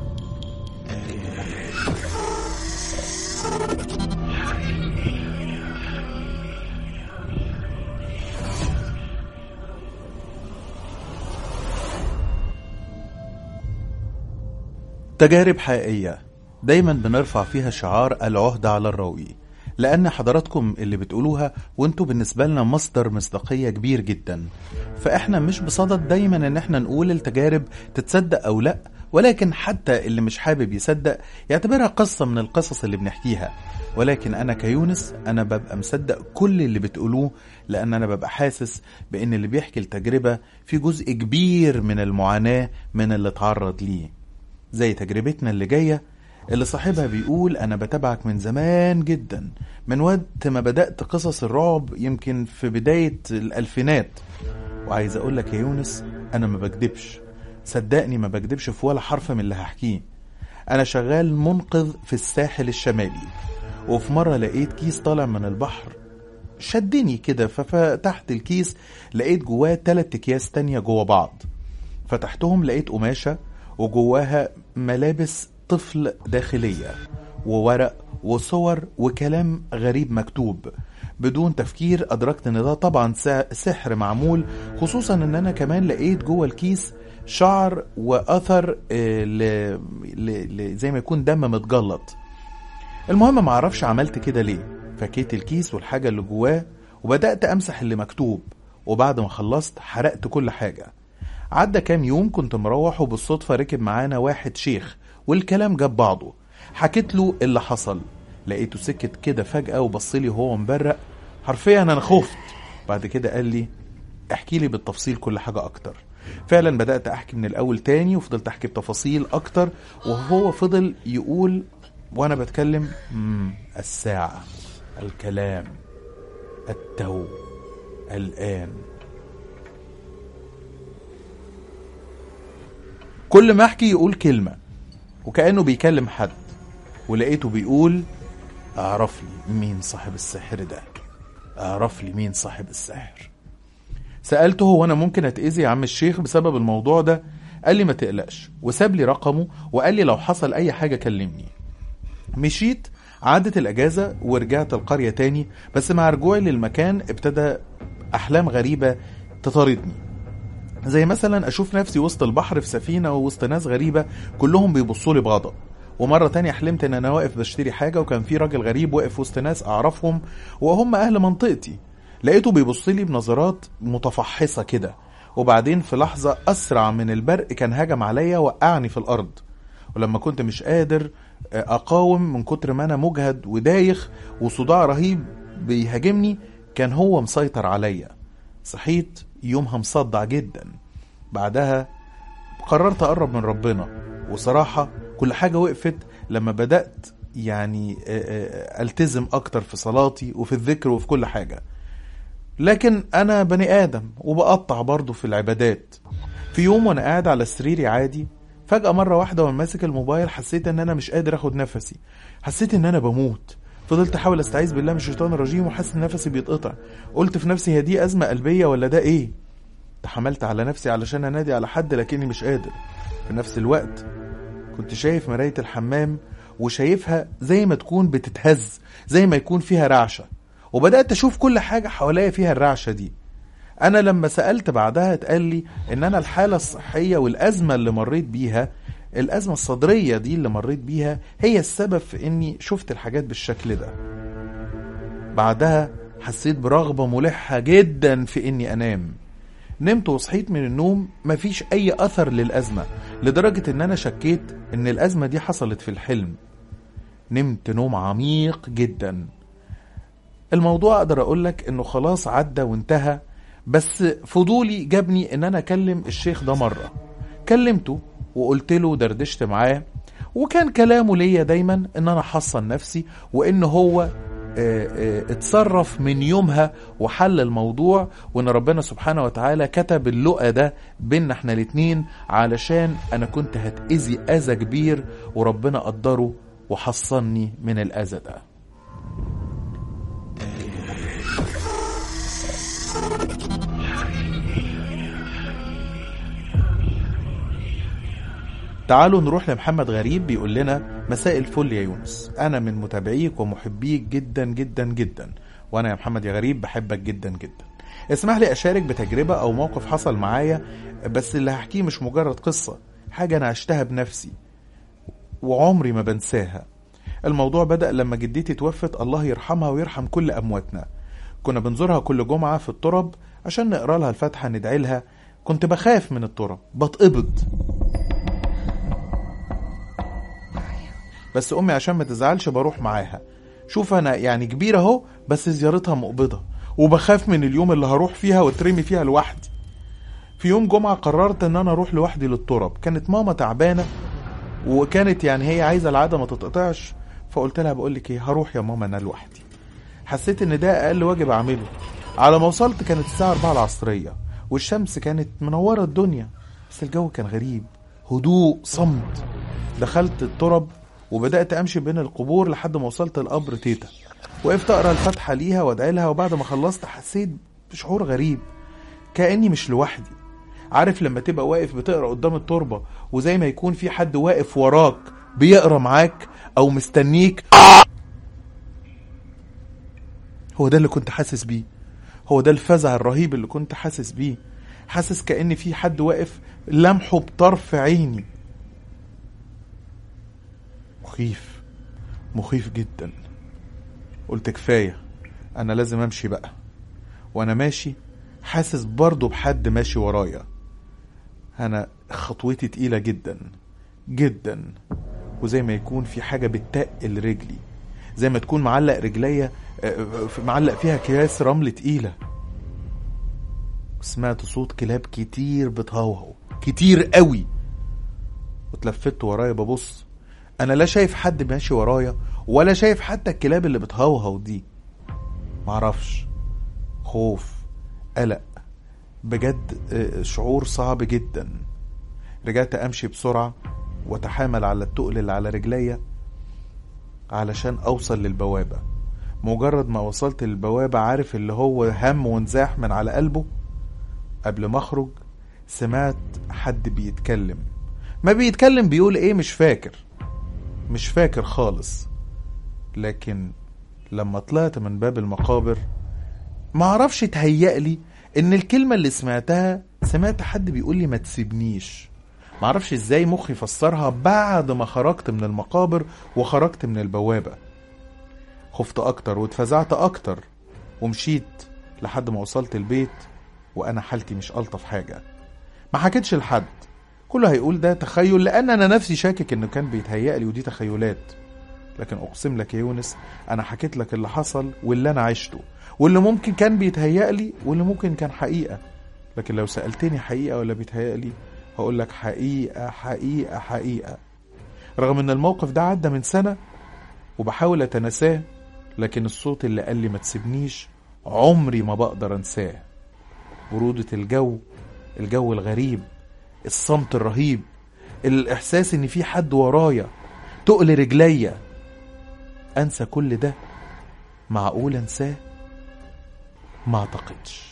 تجارب حقيقية دايما بنرفع فيها شعار العهدة على الراوي لأن حضراتكم اللي بتقولوها وانتوا بالنسبة لنا مصدر مصداقية كبير جدا فإحنا مش بصدد دايما إن إحنا نقول التجارب تتصدق أو لأ ولكن حتى اللي مش حابب يصدق يعتبرها قصة من القصص اللي بنحكيها ولكن أنا كيونس أنا ببقى مصدق كل اللي بتقولوه لأن أنا ببقى حاسس بإن اللي بيحكي التجربة في جزء كبير من المعاناة من اللي اتعرض ليه زي تجربتنا اللي جاية اللي صاحبها بيقول أنا بتابعك من زمان جدا من وقت ما بدأت قصص الرعب يمكن في بداية الألفينات وعايز أقول لك يا يونس أنا ما بكدبش صدقني ما بكدبش في ولا حرف من اللي هحكيه أنا شغال منقذ في الساحل الشمالي وفي مرة لقيت كيس طالع من البحر شدني كده ففتحت الكيس لقيت جواه تلات أكياس تانية جوا بعض فتحتهم لقيت قماشة وجواها ملابس طفل داخلية وورق وصور وكلام غريب مكتوب بدون تفكير أدركت إن ده طبعا سا- سحر معمول خصوصا إن أنا كمان لقيت جوه الكيس شعر وأثر آه، ل... ل... ل... زي ما يكون دم متجلط المهم معرفش عملت كده ليه فكيت الكيس والحاجة اللي جواه وبدأت أمسح اللي مكتوب وبعد ما خلصت حرقت كل حاجة عدى كام يوم كنت مروح وبالصدفة ركب معانا واحد شيخ والكلام جاب بعضه حكيت له اللي حصل لقيته سكت كده فجأة وبصلي وهو مبرق حرفيا أنا خفت بعد كده قال لي احكي لي بالتفصيل كل حاجة أكتر فعلا بدأت أحكي من الأول تاني وفضلت أحكي بتفاصيل أكتر وهو فضل يقول وأنا بتكلم مم الساعة الكلام التو الآن كل ما احكي يقول كلمة وكأنه بيكلم حد ولقيته بيقول اعرف لي مين صاحب السحر ده اعرف لي مين صاحب السحر سألته هو انا ممكن اتأذي يا عم الشيخ بسبب الموضوع ده قال لي ما تقلقش وساب لي رقمه وقال لي لو حصل اي حاجة كلمني مشيت عادت الأجازة ورجعت القرية تاني بس مع رجوعي للمكان ابتدى أحلام غريبة تطاردني زي مثلا أشوف نفسي وسط البحر في سفينة ووسط ناس غريبة كلهم بيبصوا لي بغضب ومرة تانية حلمت إن أنا واقف بشتري حاجة وكان في راجل غريب واقف وسط ناس أعرفهم وهم أهل منطقتي لقيته بيبص لي بنظرات متفحصة كده وبعدين في لحظة أسرع من البرق كان هجم عليا وقعني في الأرض ولما كنت مش قادر اقاوم من كتر ما انا مجهد ودايخ وصداع رهيب بيهاجمني كان هو مسيطر عليا صحيت يومها مصدع جدا بعدها قررت اقرب من ربنا وصراحة كل حاجة وقفت لما بدأت يعني آه، آه، التزم اكتر في صلاتي وفي الذكر وفي كل حاجة لكن انا بني ادم وبقطع برضه في العبادات في يوم وانا قاعد على سريري عادي فجأة مرة واحدة وانا ماسك الموبايل حسيت ان انا مش قادر اخد نفسي حسيت ان انا بموت فضلت احاول استعيذ بالله من الشيطان الرجيم وحاسس ان نفسي بيتقطع قلت في نفسي هي دي ازمة قلبية ولا ده ايه تحملت على نفسي علشان انادي على حد لكني مش قادر في نفس الوقت كنت شايف مراية الحمام وشايفها زي ما تكون بتتهز زي ما يكون فيها رعشة وبدأت أشوف كل حاجة حواليا فيها الرعشة دي أنا لما سألت بعدها اتقال لي إن أنا الحالة الصحية والأزمة اللي مريت بيها الأزمة الصدرية دي اللي مريت بيها هي السبب في إني شفت الحاجات بالشكل ده بعدها حسيت برغبة ملحة جدا في إني أنام نمت وصحيت من النوم مفيش أي أثر للأزمة لدرجة إن أنا شكيت إن الأزمة دي حصلت في الحلم نمت نوم عميق جدا الموضوع أقدر أقولك إنه خلاص عدى وانتهى بس فضولي جابني إن أنا أكلم الشيخ ده مرة كلمته وقلت له دردشت معاه وكان كلامه ليا دايما ان انا حصن نفسي وان هو آه، آه، اتصرف من يومها وحل الموضوع وان ربنا سبحانه وتعالى كتب اللقى ده بينا احنا الاتنين علشان انا كنت هتأذي اذى كبير وربنا قدره وحصني من الاذى ده تعالوا نروح لمحمد غريب بيقول لنا مساء الفل يا يونس انا من متابعيك ومحبيك جدا جدا جدا وانا يا محمد يا غريب بحبك جدا جدا اسمح لي اشارك بتجربة او موقف حصل معايا بس اللي هحكيه مش مجرد قصة حاجة انا عشتها بنفسي وعمري ما بنساها الموضوع بدأ لما جدتي توفت الله يرحمها ويرحم كل أمواتنا كنا بنزورها كل جمعة في الترب عشان نقرا لها الفاتحة ندعي لها كنت بخاف من الترب بتقبض بس امي عشان ما تزعلش بروح معاها شوف انا يعني كبيره اهو بس زيارتها مقبضه وبخاف من اليوم اللي هروح فيها واترمي فيها لوحدي في يوم جمعه قررت ان انا اروح لوحدي للتراب كانت ماما تعبانه وكانت يعني هي عايزه العاده ما تتقطعش فقلت لها بقول لك ايه هروح يا ماما انا لوحدي حسيت ان ده اقل واجب اعمله على ما وصلت كانت الساعه 4 العصريه والشمس كانت منوره الدنيا بس الجو كان غريب هدوء صمت دخلت الترب وبدأت أمشي بين القبور لحد ما وصلت لقبر تيتا وقفت أقرأ الفاتحة ليها وأدعي لها وبعد ما خلصت حسيت بشعور غريب كأني مش لوحدي عارف لما تبقى واقف بتقرأ قدام التربة وزي ما يكون في حد واقف وراك بيقرأ معاك أو مستنيك هو ده اللي كنت حاسس بيه هو ده الفزع الرهيب اللي كنت حاسس بيه حاسس كأن في حد واقف لمحه بطرف عيني مخيف مخيف جدا قلت كفاية أنا لازم أمشي بقى وأنا ماشي حاسس برضه بحد ماشي ورايا أنا خطوتي تقيلة جدا جدا وزي ما يكون في حاجة بتتقل رجلي زي ما تكون معلق رجليا آه، معلق فيها اكياس رمل تقيلة سمعت صوت كلاب كتير بتهوهو كتير قوي واتلفت ورايا ببص انا لا شايف حد ماشي ورايا ولا شايف حتى الكلاب اللي بتهوهو دي معرفش خوف قلق بجد آه، شعور صعب جدا رجعت امشي بسرعة واتحامل على التقل اللي على رجليا علشان اوصل للبوابة مجرد ما وصلت للبوابة عارف اللي هو هم وانزاح من على قلبه قبل ما اخرج سمعت حد بيتكلم ما بيتكلم بيقول ايه مش فاكر مش فاكر خالص لكن لما طلعت من باب المقابر معرفش تهيألي ان الكلمة اللي سمعتها سمعت حد بيقول لي ما تسيبنيش معرفش ازاي مخي فسرها بعد ما خرجت من المقابر وخرجت من البوابة خفت اكتر واتفزعت اكتر ومشيت لحد ما وصلت البيت وانا حالتي مش الطف حاجة ما حكيتش لحد كله هيقول ده تخيل لان انا نفسي شاكك انه كان بيتهيألي ودي تخيلات لكن اقسم لك يا يونس انا حكيت لك اللي حصل واللي انا عشته واللي ممكن كان بيتهيألي واللي ممكن كان حقيقة لكن لو سألتني حقيقة ولا بيتهيألي هقول لك حقيقة حقيقة حقيقة رغم ان الموقف ده عدى من سنة وبحاول اتناساه لكن الصوت اللي قال لي ما تسيبنيش عمري ما بقدر انساه برودة الجو الجو الغريب الصمت الرهيب الاحساس ان في حد ورايا تقل رجليا انسى كل ده معقول انساه ما اعتقدش